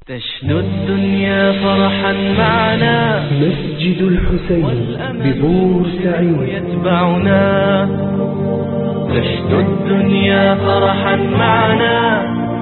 تشنو الدنيا فرحا معنا مسجد الحسين ببور سعيد يتبعنا تشنو الدنيا فرحا معنا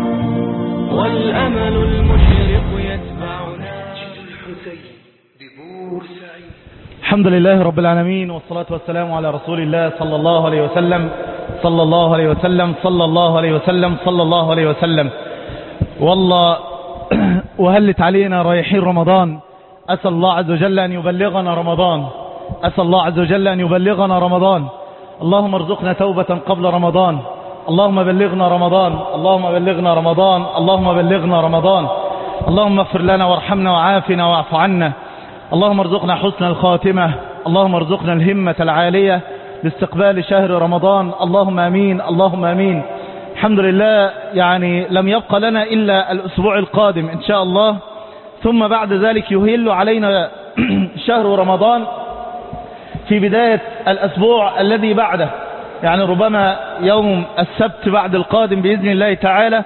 والأمل المشرق يتبعنا الحسين ببور سعيد الحمد لله رب العالمين والصلاة والسلام على رسول الله صلى الله عليه وسلم صلى الله عليه وسلم صلى الله عليه وسلم صلى الله عليه وسلم والله وهلت علينا رايحين رمضان أسأل الله عز وجل أن يبلغنا رمضان أسأل الله عز وجل أن يبلغنا رمضان اللهم ارزقنا توبة قبل رمضان اللهم بلغنا رمضان اللهم بلغنا رمضان اللهم بلغنا رمضان اللهم اغفر لنا وارحمنا وعافنا واعف عنا اللهم ارزقنا حسن الخاتمة اللهم ارزقنا الهمة العالية لاستقبال شهر رمضان اللهم امين اللهم امين الحمد لله يعني لم يبقى لنا إلا الأسبوع القادم إن شاء الله ثم بعد ذلك يهل علينا شهر رمضان في بداية الأسبوع الذي بعده يعني ربما يوم السبت بعد القادم بإذن الله تعالى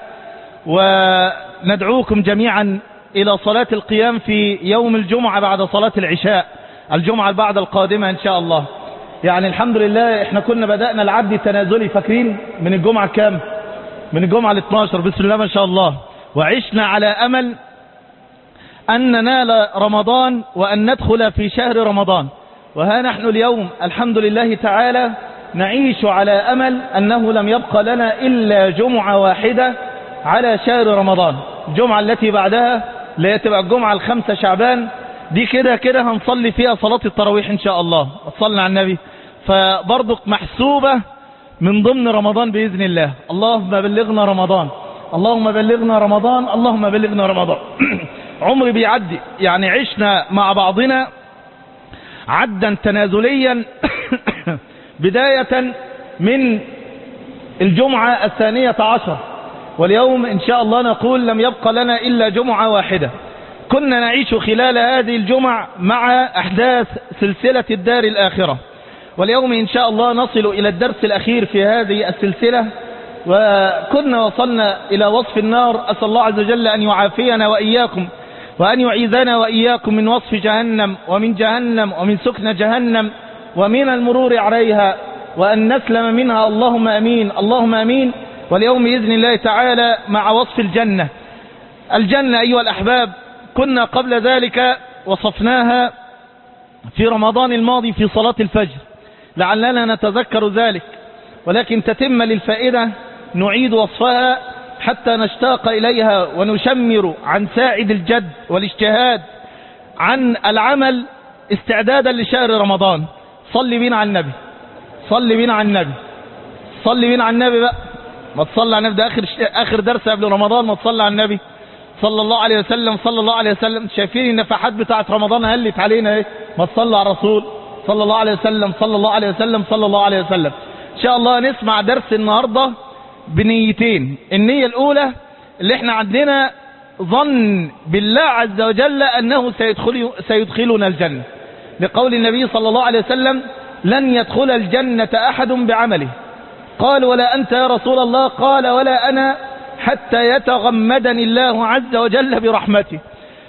وندعوكم جميعا إلى صلاة القيام في يوم الجمعة بعد صلاة العشاء الجمعة بعد القادمة إن شاء الله يعني الحمد لله احنا كنا بدأنا العد التنازلي فاكرين من الجمعة كام من الجمعة ال 12 بسم الله ما شاء الله وعشنا على أمل أن ننال رمضان وأن ندخل في شهر رمضان وها نحن اليوم الحمد لله تعالى نعيش على أمل أنه لم يبقى لنا إلا جمعة واحدة على شهر رمضان الجمعة التي بعدها اللي هي تبقى الجمعة الخمسة شعبان دي كده كده هنصلي فيها صلاة التراويح إن شاء الله صلنا على النبي فبرضك محسوبة من ضمن رمضان بإذن الله اللهم بلغنا رمضان اللهم بلغنا رمضان اللهم بلغنا رمضان عمري بيعدي يعني عشنا مع بعضنا عدا تنازليا بداية من الجمعة الثانية عشر واليوم إن شاء الله نقول لم يبقى لنا إلا جمعة واحدة كنا نعيش خلال هذه الجمع مع أحداث سلسلة الدار الآخرة واليوم إن شاء الله نصل إلى الدرس الأخير في هذه السلسلة وكنا وصلنا إلى وصف النار أسأل الله عز وجل أن يعافينا وإياكم وأن يعيذنا وإياكم من وصف جهنم ومن جهنم ومن سكن جهنم ومن المرور عليها وأن نسلم منها اللهم أمين اللهم أمين واليوم بإذن الله تعالى مع وصف الجنة الجنة أيها الأحباب كنا قبل ذلك وصفناها في رمضان الماضي في صلاة الفجر لعلنا نتذكر ذلك ولكن تتم للفائدة نعيد وصفها حتى نشتاق إليها ونشمر عن ساعد الجد والاجتهاد عن العمل استعدادا لشهر رمضان صل بنا على النبي صل بنا على النبي صل بنا على النبي بقى ما تصلي على النبي ده آخر, آخر درس قبل رمضان ما تصلي على النبي صلى الله عليه وسلم صلى الله عليه وسلم شايفين النفحات بتاعت رمضان هلت علينا ايه ما تصلي على الرسول صلى الله عليه وسلم صلى الله عليه وسلم صلى الله عليه وسلم ان شاء الله نسمع درس النهاردة بنيتين النية الاولى اللي احنا عندنا ظن بالله عز وجل انه سيدخل سيدخلنا الجنة لقول النبي صلى الله عليه وسلم لن يدخل الجنة احد بعمله قال ولا انت يا رسول الله قال ولا انا حتى يتغمدني الله عز وجل برحمته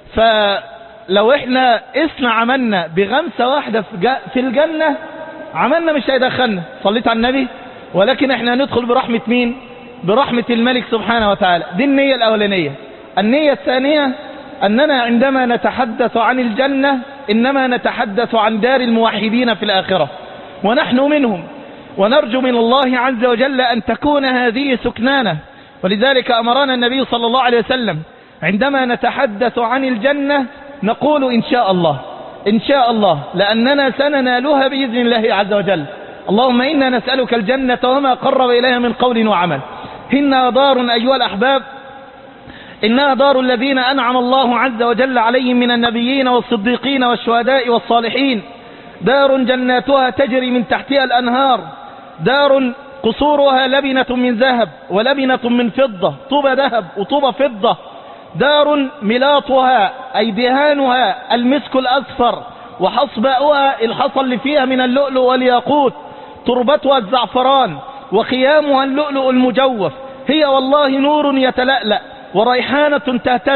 فلو احنا اسنا عملنا بغمسة واحدة في الجنة عملنا مش هيدخلنا صليت على النبي ولكن احنا ندخل برحمة مين برحمة الملك سبحانه وتعالى دي النية الاولانية النية الثانية اننا عندما نتحدث عن الجنة انما نتحدث عن دار الموحدين في الاخرة ونحن منهم ونرجو من الله عز وجل ان تكون هذه سكنانه ولذلك أمرنا النبي صلى الله عليه وسلم عندما نتحدث عن الجنة نقول إن شاء الله إن شاء الله لأننا سننالها بإذن الله عز وجل اللهم إنا نسألك الجنة وما قرب إليها من قول وعمل إنها دار أيها الأحباب إنها دار الذين أنعم الله عز وجل عليهم من النبيين والصديقين والشهداء والصالحين دار جناتها تجري من تحتها الأنهار دار قصورها لبنة من ذهب ولبنة من فضة طوب ذهب وطوب فضة دار ملاطها أي دهانها المسك الأصفر وحصباؤها الحصى اللي فيها من اللؤلؤ والياقوت تربتها الزعفران وخيامها اللؤلؤ المجوف هي والله نور يتلألأ وريحانة تهتز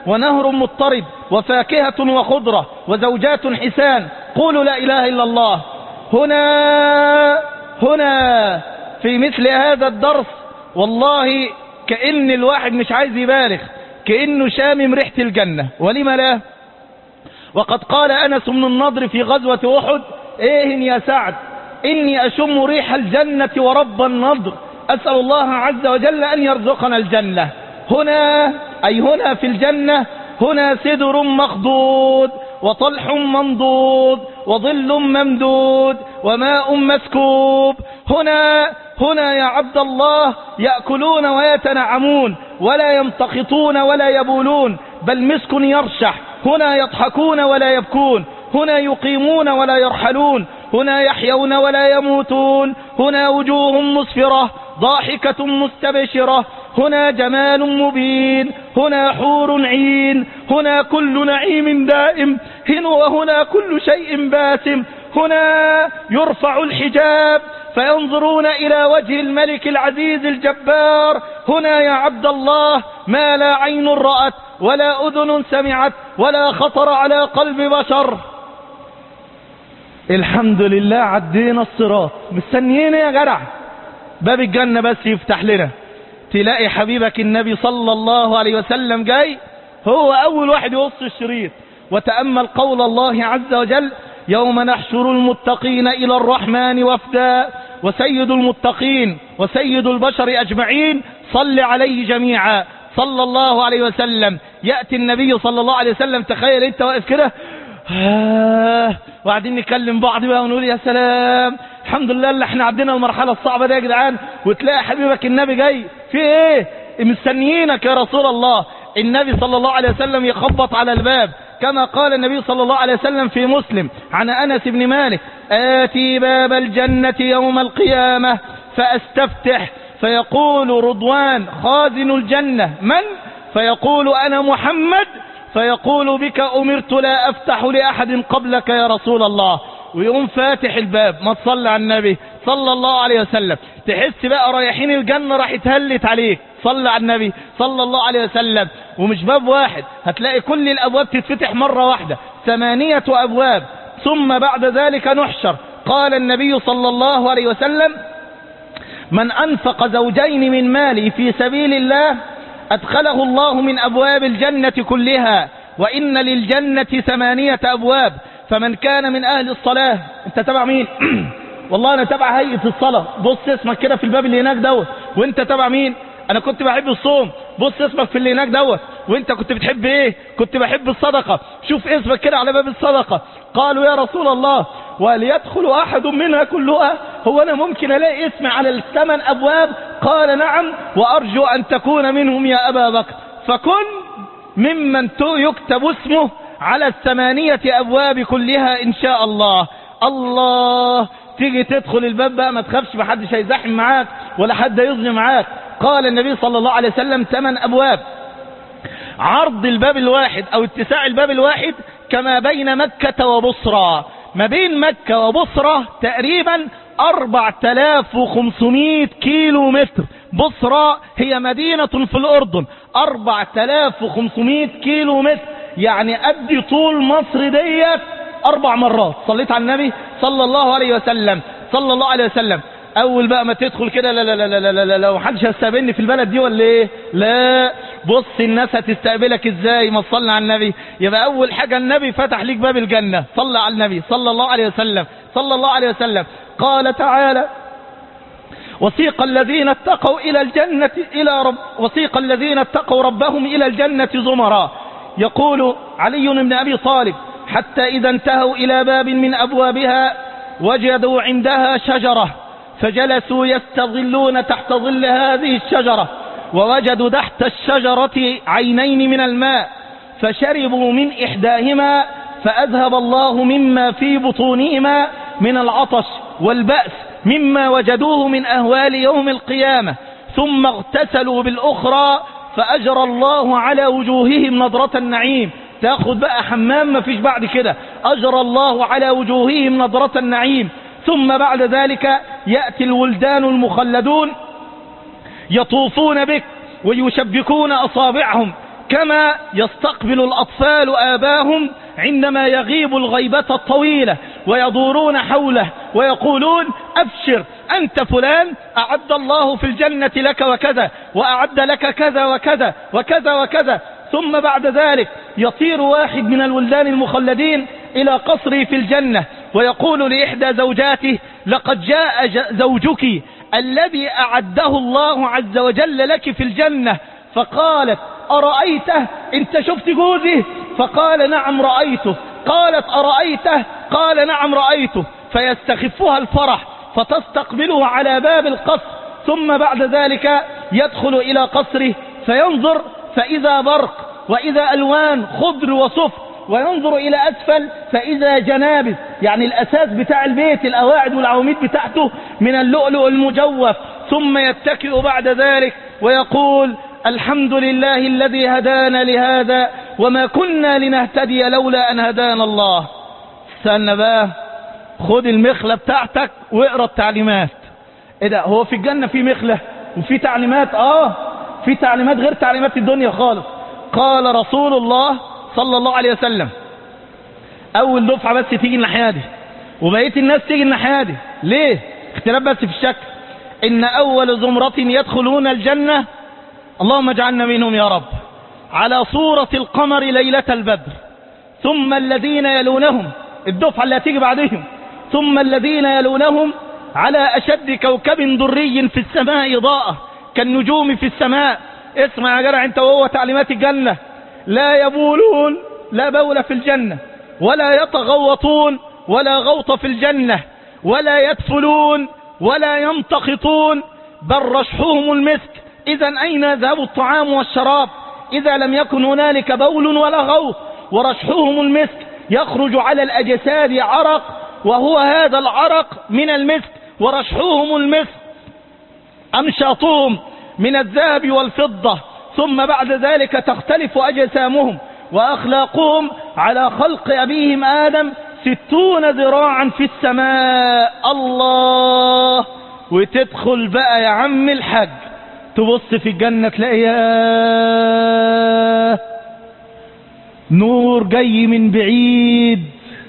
ونهر مضطرب وفاكهة وخضرة وزوجات حسان قولوا لا إله إلا الله هنا هنا في مثل هذا الدرس والله كأن الواحد مش عايز يبالغ كأنه شامم ريحة الجنة ولم لا وقد قال أنس بن النضر في غزوة أحد إيه يا سعد إني أشم ريح الجنة ورب النضر أسأل الله عز وجل أن يرزقنا الجنة هنا أي هنا في الجنة هنا سدر مخضود وطلح منضود وظل ممدود وماء مسكوب هنا هنا يا عبد الله يأكلون ويتنعمون ولا يمتخطون ولا يبولون بل مسك يرشح هنا يضحكون ولا يبكون هنا يقيمون ولا يرحلون هنا يحيون ولا يموتون هنا وجوه مسفرة ضاحكة مستبشرة هنا جمال مبين هنا حور عين هنا كل نعيم دائم هنا وهنا كل شيء باسم هنا يرفع الحجاب فينظرون إلى وجه الملك العزيز الجبار هنا يا عبد الله ما لا عين رأت ولا أذن سمعت ولا خطر على قلب بشر الحمد لله عدينا الصراط مستنيين يا جدع باب الجنة بس يفتح لنا تلاقي حبيبك النبي صلى الله عليه وسلم جاي هو أول واحد يوص الشريط وتأمل قول الله عز وجل يوم نحشر المتقين إلى الرحمن وفدا وسيد المتقين وسيد البشر أجمعين صل عليه جميعا صلى الله عليه وسلم يأتي النبي صلى الله عليه وسلم تخيل انت واقف كده آه وقاعدين نكلم بعض بقى ونقول يا سلام الحمد لله اللي احنا عدينا المرحلة الصعبة دي يا جدعان وتلاقي حبيبك النبي جاي في ايه مستنيينك يا رسول الله النبي صلى الله عليه وسلم يخبط على الباب كما قال النبي صلى الله عليه وسلم في مسلم عن أنس بن مالك آتي باب الجنة يوم القيامة فأستفتح فيقول رضوان خازن الجنة من؟ فيقول أنا محمد فيقول بك أمرت لا أفتح لأحد قبلك يا رسول الله ويقوم فاتح الباب ما تصلي على النبي صلى الله عليه وسلم تحس بقى رايحين الجنة راح تهلت عليك صلى على النبي صلى الله عليه وسلم ومش باب واحد هتلاقي كل الأبواب تتفتح مرة واحدة ثمانية أبواب ثم بعد ذلك نحشر قال النبي صلى الله عليه وسلم من أنفق زوجين من مالي في سبيل الله أدخله الله من أبواب الجنة كلها وإن للجنة ثمانية أبواب فمن كان من أهل الصلاة أنت تبع مين والله أنا تبع هيئة الصلاة بص اسمك كده في الباب اللي هناك دوت وأنت تبع مين أنا كنت بحب الصوم بص اسمك في اللي هناك دوت وأنت كنت بتحب إيه كنت بحب الصدقة شوف اسمك كده على باب الصدقة قالوا يا رسول الله وليدخل أحد منها كلها هو أنا ممكن ألاقي اسمي على الثمان أبواب قال نعم وأرجو أن تكون منهم يا أبا بكر فكن ممن يكتب اسمه على الثمانية أبواب كلها إن شاء الله الله تيجي تدخل الباب بقى ما تخافش محدش هيزاحم معاك ولا حد يظلم معاك قال النبي صلى الله عليه وسلم ثمان أبواب عرض الباب الواحد أو اتساع الباب الواحد كما بين مكة وبصرى ما بين مكة وبصرة تقريبا 4500 كيلو متر بصرة هي مدينة في الأردن 4500 كيلو متر يعني قد طول مصر ديت أربع مرات صليت على النبي صلى الله عليه وسلم صلى الله عليه وسلم اول بقى ما تدخل كده لا لا لا لا لا لا لو محدش هيستقبلني في البلد دي ولا ايه لا بص الناس هتستقبلك ازاي ما تصلي على النبي يبقى اول حاجة النبي فتح ليك باب الجنة صلى على النبي صلى الله عليه وسلم صلى الله عليه وسلم قال تعالى وسيق الذين اتقوا إلى الجنة إلى رب وسيق الذين اتقوا ربهم إلى الجنة زمرا يقول علي بن أبي طالب حتى إذا انتهوا إلى باب من أبوابها وجدوا عندها شجرة فجلسوا يستظلون تحت ظل هذه الشجرة ووجدوا تحت الشجرة عينين من الماء فشربوا من إحداهما فأذهب الله مما في بطونهما من العطش والبأس مما وجدوه من أهوال يوم القيامة ثم اغتسلوا بالأخرى فأجرى الله على وجوههم نظرة النعيم تاخد بقى حمام ما فيش بعد كده أجرى الله على وجوههم نظرة النعيم ثم بعد ذلك يأتي الولدان المخلدون يطوفون بك ويشبكون أصابعهم كما يستقبل الأطفال آباهم عندما يغيب الغيبة الطويلة ويدورون حوله ويقولون أبشر أنت فلان أعد الله في الجنة لك وكذا وأعد لك كذا وكذا وكذا وكذا ثم بعد ذلك يطير واحد من الولدان المخلدين إلى قصره في الجنة ويقول لإحدى زوجاته لقد جاء زوجك الذي أعده الله عز وجل لك في الجنة فقالت أرأيته انت شفت جوزه فقال نعم رأيته قالت أرأيته قال نعم رأيته فيستخفها الفرح فتستقبله على باب القصر ثم بعد ذلك يدخل إلى قصره فينظر فإذا برق وإذا ألوان خضر وصفر وينظر إلى أسفل فإذا جنابس يعني الأساس بتاع البيت الأواعد والعواميد بتاعته من اللؤلؤ المجوف ثم يتكئ بعد ذلك ويقول الحمد لله الذي هدانا لهذا وما كنا لنهتدي لولا أن هدانا الله استنى بقى خد المخلة بتاعتك واقرا التعليمات ايه ده هو في الجنة في مخلة وفي تعليمات اه في تعليمات غير تعليمات الدنيا خالص قال رسول الله صلى الله عليه وسلم اول دفعة بس تيجي الناحية دي وبقية الناس تيجي الناحية دي ليه اختلاف بس في الشكل ان اول زمرة يدخلون الجنة اللهم اجعلنا منهم يا رب على صورة القمر ليلة البدر ثم الذين يلونهم الدفعة اللي هتيجي بعدهم ثم الذين يلونهم على أشد كوكب دري في السماء إضاءة كالنجوم في السماء اسمع يا جرع انت وهو تعليمات الجنة لا يبولون لا بول في الجنة ولا يتغوطون ولا غوط في الجنة ولا يدفلون ولا يمتخطون بل رشحهم المسك إذا أين يذهب الطعام والشراب إذا لم يكن هنالك بول ولا غوط ورشحهم المسك يخرج على الأجساد عرق وهو هذا العرق من المسك ورشحهم المسك أمشاطهم من الذهب والفضة ثم بعد ذلك تختلف أجسامهم وأخلاقهم على خلق أبيهم آدم ستون ذراعا في السماء الله وتدخل بقى يا عم الحج تبص في الجنة تلاقي ياه نور جاي من بعيد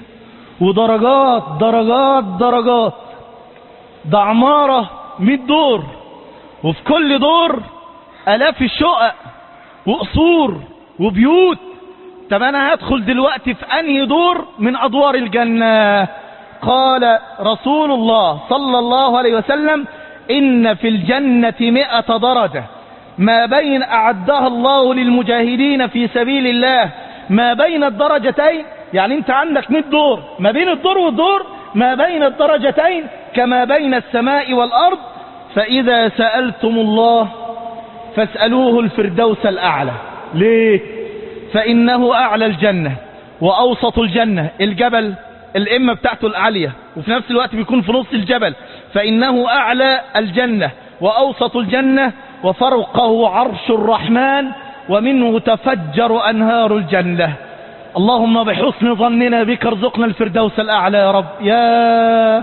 ودرجات درجات درجات ده عمارة مئة دور وفي كل دور الاف الشقق وقصور وبيوت طب انا هدخل دلوقتي في انهي دور من ادوار الجنة قال رسول الله صلى الله عليه وسلم ان في الجنة مئة درجة ما بين اعدها الله للمجاهدين في سبيل الله ما بين الدرجتين يعني انت عندك 100 دور ما بين الدور والدور ما بين الدرجتين كما بين السماء والارض فاذا سألتم الله فاسألوه الفردوس الاعلى ليه فانه اعلى الجنة واوسط الجنة الجبل الامة بتاعته العالية وفي نفس الوقت بيكون في نص الجبل فانه اعلى الجنة واوسط الجنة وفرقه عرش الرحمن ومنه تفجر انهار الجنة اللهم بحسن ظننا بك ارزقنا الفردوس الاعلى يا رب يا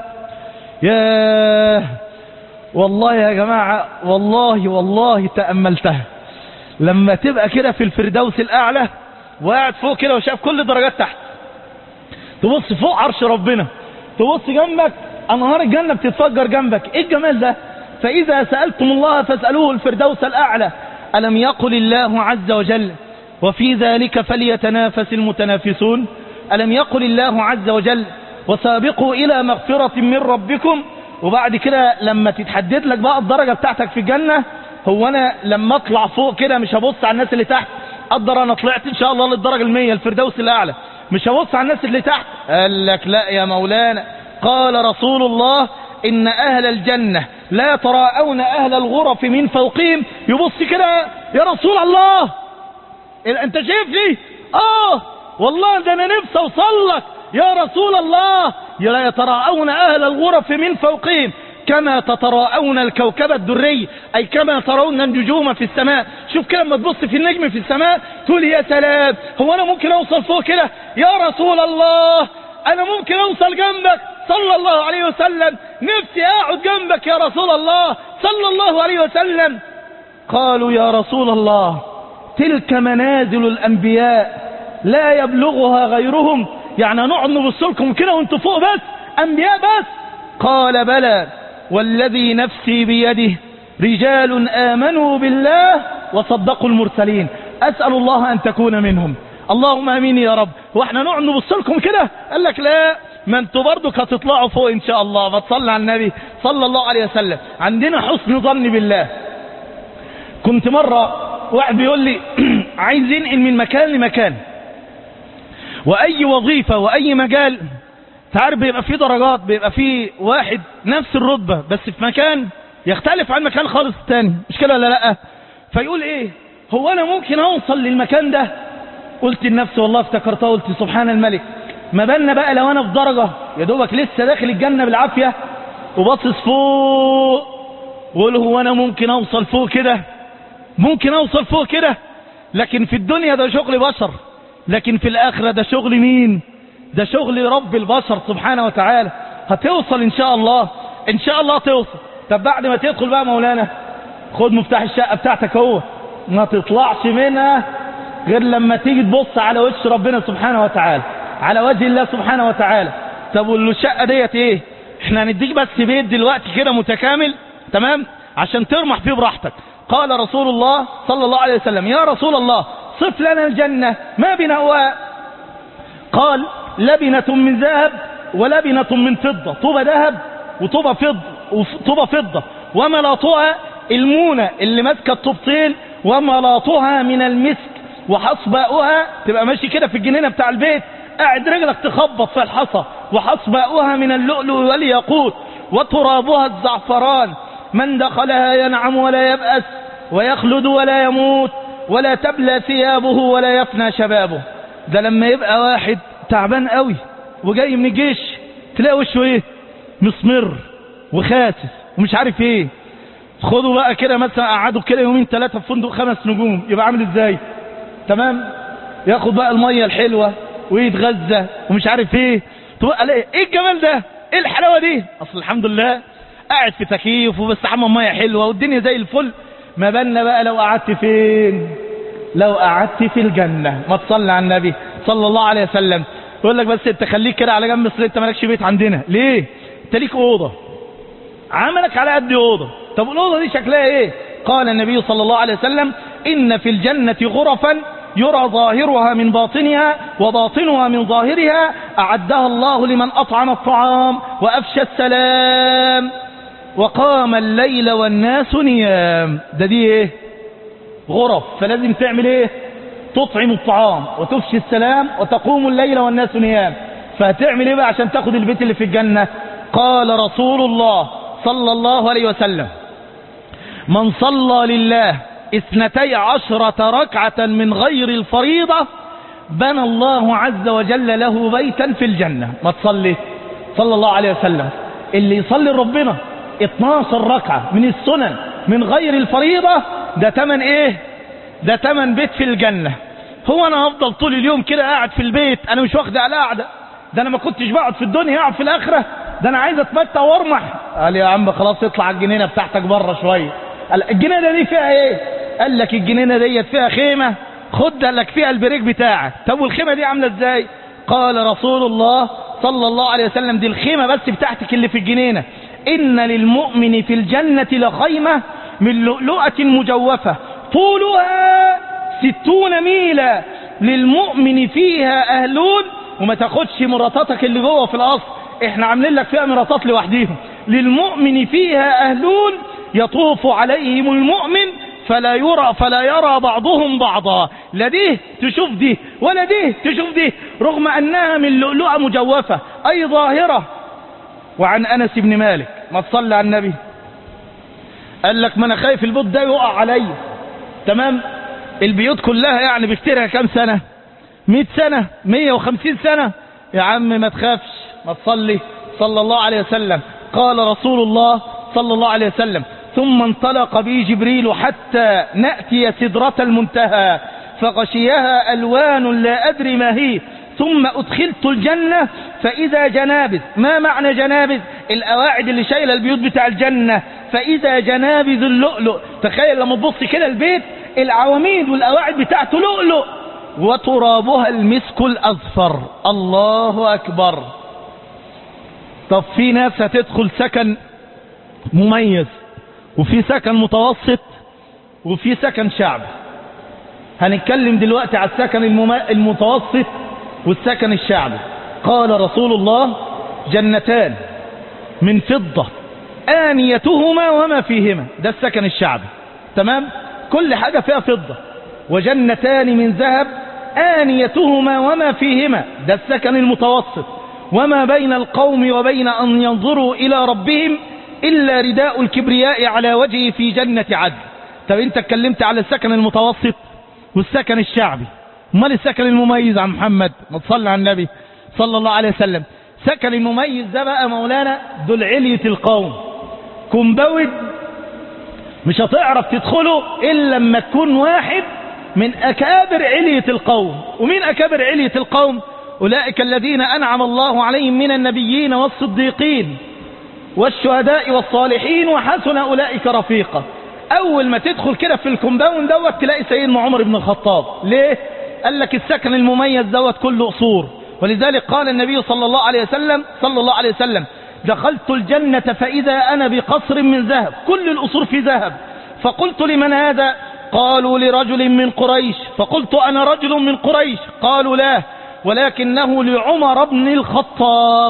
يا والله يا جماعة والله والله تأملتها لما تبقى كده في الفردوس الاعلى وقاعد فوق كده وشاف كل درجات تحت تبص فوق عرش ربنا تبص جنبك انهار الجنة بتتفجر جنبك ايه الجمال ده فاذا سألتم الله فاسألوه الفردوس الاعلى ألم يقل الله عز وجل وفي ذلك فليتنافس المتنافسون ألم يقل الله عز وجل وسابقوا إلى مغفرة من ربكم وبعد كده لما تتحدد لك بقى الدرجة بتاعتك في الجنة هو أنا لما أطلع فوق كده مش هبص على الناس اللي تحت قدر أنا طلعت إن شاء الله للدرجة المية الفردوس الأعلى مش هبص على الناس اللي تحت قال لك لا يا مولانا قال رسول الله إن أهل الجنة لا يتراءون أهل الغرف من فوقهم يبص كده يا رسول الله أنت شايفني آه والله ده أنا نفسي أوصل لك يا رسول الله لا يتراءون أهل الغرف من فوقهم كما تتراءون الكوكب الدري أي كما ترون النجوم في السماء شوف كده لما تبص في النجم في السماء تقول يا سلام هو أنا ممكن أوصل فوق كده يا رسول الله أنا ممكن أوصل جنبك صلى الله عليه وسلم نفسي أقعد جنبك يا رسول الله صلى الله عليه وسلم قالوا يا رسول الله تلك منازل الأنبياء لا يبلغها غيرهم يعني نقعد نبص لكم كده وانتوا فوق بس أنبياء بس قال بلى والذي نفسي بيده رجال آمنوا بالله وصدقوا المرسلين أسأل الله أن تكون منهم اللهم امين يا رب واحنا نقعد نبص لكم كده قال لك لا ما انتوا برضك هتطلعوا فوق ان شاء الله فتصلي على النبي صلى الله عليه وسلم عندنا حسن ظن بالله كنت مرة واحد بيقول لي عايز ينقل من مكان لمكان واي وظيفة واي مجال تعرف بيبقى فيه درجات بيبقى فيه واحد نفس الرتبة بس في مكان يختلف عن مكان خالص تاني مش كده ولا لا فيقول ايه هو انا ممكن اوصل للمكان ده قلت لنفسي والله افتكرتها قلت سبحان الملك ما بالنا بقى لو انا في درجة يا دوبك لسه داخل الجنة بالعافية وباصص فوق وقول هو انا ممكن اوصل فوق كده ممكن اوصل فوق كده لكن في الدنيا ده شغل بشر لكن في الاخرة ده شغل مين ده شغل رب البشر سبحانه وتعالى هتوصل ان شاء الله ان شاء الله توصل طب بعد ما تدخل بقى مولانا خد مفتاح الشقة بتاعتك هو ما تطلعش منها غير لما تيجي تبص على وش ربنا سبحانه وتعالى على وجه الله سبحانه وتعالى طب والشقة ديت ايه احنا هنديك بس بيت دلوقتي كده متكامل تمام عشان ترمح فيه براحتك قال رسول الله صلى الله عليه وسلم يا رسول الله صف لنا الجنة ما بناؤها قال لبنة من ذهب ولبنة من فضة طوبة ذهب وطوبة فضة وطوبة فضة وملاطها المونة اللي ماسكة الطوبتين وملاطها من المسك وحصباؤها تبقى ماشي كده في الجنينة بتاع البيت قاعد رجلك تخبط في الحصى وحصباؤها من اللؤلؤ والياقوت وترابها الزعفران من دخلها ينعم ولا يبأس ويخلد ولا يموت ولا تبلى ثيابه ولا يفنى شبابه ده لما يبقى واحد تعبان قوي وجاي من الجيش تلاقي وشه ايه مسمر وخاسس ومش عارف ايه خدوا بقى كده مثلا قعدوا كده يومين ثلاثة في فندق خمس نجوم يبقى عامل ازاي تمام ياخد بقى المية الحلوة ويتغذى ومش عارف ايه تبقى ايه ايه الجمال ده ايه الحلاوة دي اصل الحمد لله قاعد في تكييف وبستحمى مية حلوة والدنيا زي الفل ما بالنا بقى لو قعدت فين لو قعدت في الجنة ما تصلي على النبي صلى الله عليه وسلم يقول لك بس انت خليك كده على جنب اصل انت مالكش بيت عندنا ليه انت ليك اوضه عملك على قد اوضه طب الاوضه دي شكلها ايه قال النبي صلى الله عليه وسلم ان في الجنه غرفا يرى ظاهرها من باطنها وباطنها من ظاهرها اعدها الله لمن اطعم الطعام وافشى السلام وقام الليل والناس نيام ده دي ايه غرف فلازم تعمل ايه تطعم الطعام وتفشي السلام وتقوم الليل والناس نيام فهتعمل ايه بقى عشان تاخد البيت اللي في الجنة قال رسول الله صلى الله عليه وسلم من صلى لله اثنتي عشرة ركعة من غير الفريضة بنى الله عز وجل له بيتا في الجنة ما تصلي صلى الله عليه وسلم اللي يصلي ربنا 12 ركعة من السنن من غير الفريضة ده تمن ايه ده تمن بيت في الجنة هو انا هفضل طول اليوم كده قاعد في البيت انا مش واخد على قاعدة ده انا ما كنتش بقعد في الدنيا اقعد في الاخرة ده انا عايز اتمتع وارمح قال يا عم خلاص اطلع الجنينة بتاعتك بره شوية قال الجنينة دي فيها ايه قال لك الجنينة ديت فيها خيمة خد قال لك فيها البريك بتاعك طب والخيمة دي عاملة ازاي قال رسول الله صلى الله عليه وسلم دي الخيمة بس بتاعتك اللي في الجنينة إن للمؤمن في الجنة لخيمة من لؤلؤة مجوفة طولها ستون ميلا للمؤمن فيها أهلون وما تاخدش مراتاتك اللي جوه في الأصل احنا عاملين لك فيها مراتات لوحديهم للمؤمن فيها أهلون يطوف عليهم المؤمن فلا يرى فلا يرى بعضهم بعضا لا دي تشوف دي ولا دي تشوف دي رغم أنها من لؤلؤة مجوفة أي ظاهرة وعن أنس بن مالك ما تصلى على النبي قال لك ما أنا خايف البيت ده يقع عليا تمام البيوت كلها يعني بيشتريها كام سنة مئة سنة مية وخمسين سنة يا عم ما تخافش ما تصلي صلى الله عليه وسلم قال رسول الله صلى الله عليه وسلم ثم انطلق بي جبريل حتى نأتي سدرة المنتهى فغشيها ألوان لا أدري ما هي ثم أدخلت الجنة فإذا جنابذ ما معنى جنابذ الأواعد اللي شايلة البيوت بتاع الجنة فإذا جنابذ اللؤلؤ تخيل لما تبص كده البيت العواميد والقواعد بتاعته لؤلؤ وترابها المسك الأصفر الله أكبر طب في ناس هتدخل سكن مميز وفي سكن متوسط وفي سكن شعبي هنتكلم دلوقتي على السكن المم- المتوسط والسكن الشعبي قال رسول الله جنتان من فضة آنيتهما وما فيهما ده السكن الشعبي تمام كل حاجة فيها فضة وجنتان من ذهب آنيتهما وما فيهما ده السكن المتوسط وما بين القوم وبين أن ينظروا إلى ربهم إلا رداء الكبرياء على وجهه في جنة عدن طب انت اتكلمت على السكن المتوسط والسكن الشعبي امال السكن المميز عن محمد ما تصلي على النبي صلى الله عليه وسلم سكن المميز ده بقى مولانا دول علية القوم كومباوند مش هتعرف تدخله إلا لما تكون واحد من أكابر علية القوم ومين أكابر علية القوم أولئك الذين أنعم الله عليهم من النبيين والصديقين والشهداء والصالحين وحسن أولئك رفيقا أول ما تدخل كده في الكومباوند دوت تلاقي سيدنا عمر بن الخطاب ليه؟ قال لك السكن المميز دوت كله قصور ولذلك قال النبي صلى الله عليه وسلم صلى الله عليه وسلم دخلت الجنة فإذا أنا بقصر من ذهب كل القصور في ذهب فقلت لمن هذا قالوا لرجل من قريش فقلت أنا رجل من قريش قالوا لا ولكنه لعمر بن الخطاب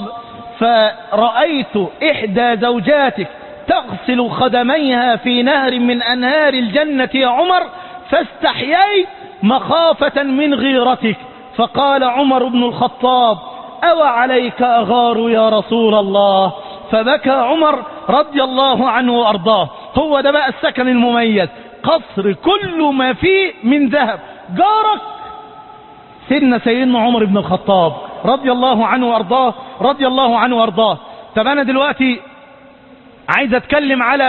فرأيت إحدى زوجاتك تغسل خدميها في نهر من أنهار الجنة يا عمر فاستحييت مخافة من غيرتك فقال عمر بن الخطاب أو عليك أغار يا رسول الله فبكى عمر رضي الله عنه وأرضاه هو ده بقى السكن المميز قصر كل ما فيه من ذهب جارك سيدنا سيدنا عمر بن الخطاب رضي الله عنه وارضاه رضي الله عنه وارضاه طب انا دلوقتي عايز اتكلم على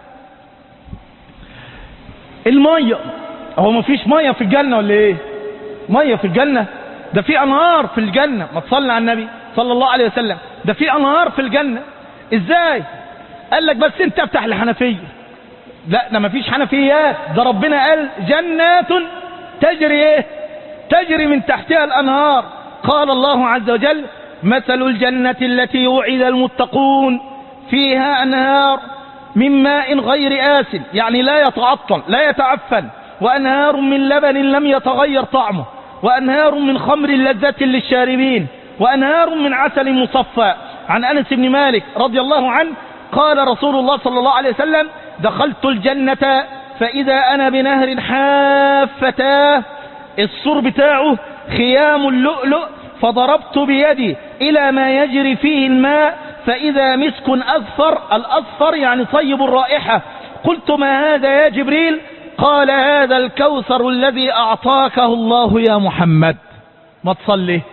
الميه هو مفيش ميه في الجنه ولا ايه ميه في الجنه ده في انهار في الجنه ما تصلي على النبي صلى الله عليه وسلم ده في انهار في الجنه ازاي قال لك بس انت افتح الحنفيه لا ده مفيش حنفيات ده ربنا قال جنات تجري ايه تجري من تحتها الأنهار قال الله عز وجل مثل الجنة التي وعد المتقون فيها أنهار من ماء غير آس يعني لا يتعطل لا يتعفن وأنهار من لبن لم يتغير طعمه وأنهار من خمر لذة للشاربين وأنهار من عسل مصفى عن أنس بن مالك رضي الله عنه قال رسول الله صلى الله عليه وسلم دخلت الجنة فإذا أنا بنهر حافتاه السور بتاعه خيام اللؤلؤ فضربت بيدي إلى ما يجري فيه الماء فإذا مسك أصفر الأصفر يعني طيب الرائحة قلت ما هذا يا جبريل قال هذا الكوثر الذي أعطاكه الله يا محمد ما تصلي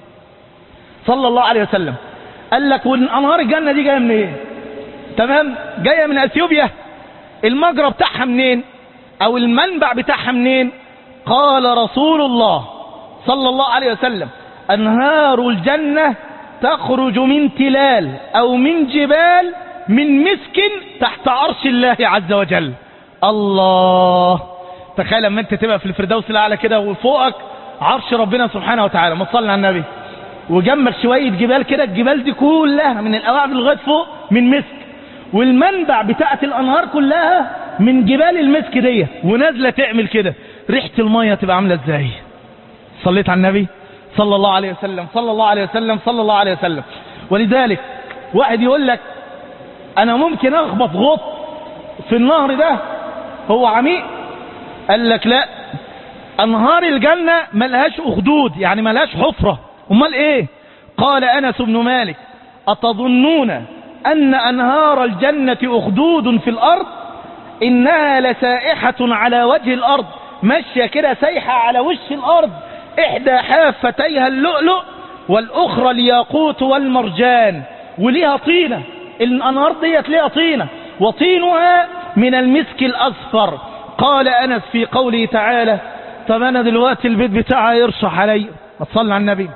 صلى الله عليه وسلم قال لك والأنهار الجنة دي جاية منين إيه؟ تمام جاية من أثيوبيا المجرى بتاعها منين أو المنبع بتاعها منين قال رسول الله صلى الله عليه وسلم أنهار الجنة تخرج من تلال أو من جبال من مسك تحت عرش الله عز وجل الله تخيل لما انت تبقى في الفردوس الأعلى كده وفوقك عرش ربنا سبحانه وتعالى ما تصلي على النبي وجنبك شوية جبال كده الجبال دي كلها من الأواعد لغاية فوق من مسك والمنبع بتاعت الأنهار كلها من جبال المسك دي ونازلة تعمل كده ريحة المية تبقى عاملة ازاي صليت على النبي صلى الله عليه وسلم صلى الله عليه وسلم صلى الله عليه وسلم ولذلك واحد يقول لك انا ممكن اخبط غط في النهر ده هو عميق قال لك لا انهار الجنة ملهاش اخدود يعني ملهاش حفرة امال ايه قال انس بن مالك اتظنون ان انهار الجنة اخدود في الارض انها لسائحة على وجه الارض ماشية كده سايحة على وش الارض احدى حافتيها اللؤلؤ والاخرى الياقوت والمرجان وليها طينة الانهار ديت ليها طينة وطينها من المسك الاصفر قال انس في قوله تعالى طب انا دلوقتي البيت بتاعها يرشح علي اتصلي على النبي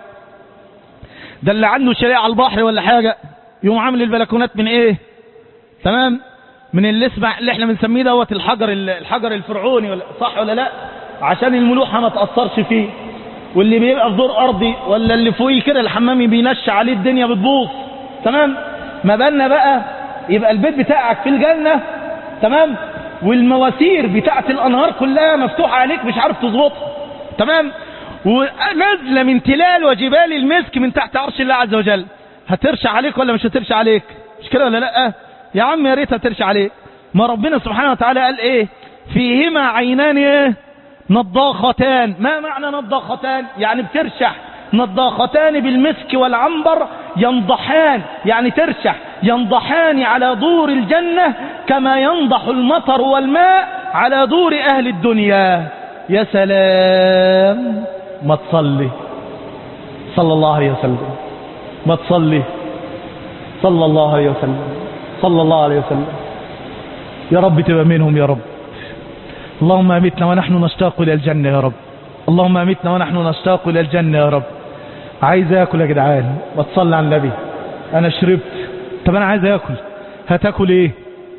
ده اللي عنده شريعة على البحر ولا حاجة يقوم عامل البلكونات من ايه تمام من اللي اسمع اللي احنا بنسميه دوت الحجر الحجر الفرعوني ولا صح ولا لا عشان الملوحة ما تأثرش فيه واللي بيبقى في دور أرضي ولا اللي فوقيه كده الحمام بينش عليه الدنيا بتبوظ تمام ما بالنا بقى يبقى البيت بتاعك في الجنة تمام والمواسير بتاعت الأنهار كلها مفتوحة عليك مش عارف تظبطها تمام ونازلة من تلال وجبال المسك من تحت عرش الله عز وجل هترشى عليك ولا مش هترشى عليك مش كده ولا لا يا عم يا ريت هترشى عليك ما ربنا سبحانه وتعالى قال ايه فيهما عينان ايه نضاختان ما معنى نضاختان يعني بترشح نضاختان بالمسك والعنبر ينضحان يعني ترشح ينضحان على دور الجنة كما ينضح المطر والماء على دور أهل الدنيا يا سلام ما تصلي صلى الله عليه وسلم ما تصلي صلى الله عليه وسلم صلى الله عليه وسلم يا رب تبقى منهم يا رب اللهم امتنا ونحن نشتاق الى الجنة يا رب اللهم امتنا ونحن نشتاق الى الجنة يا رب عايز اكل يا جدعان ما تصلي على النبي انا شربت طب انا عايز اكل هتاكل ايه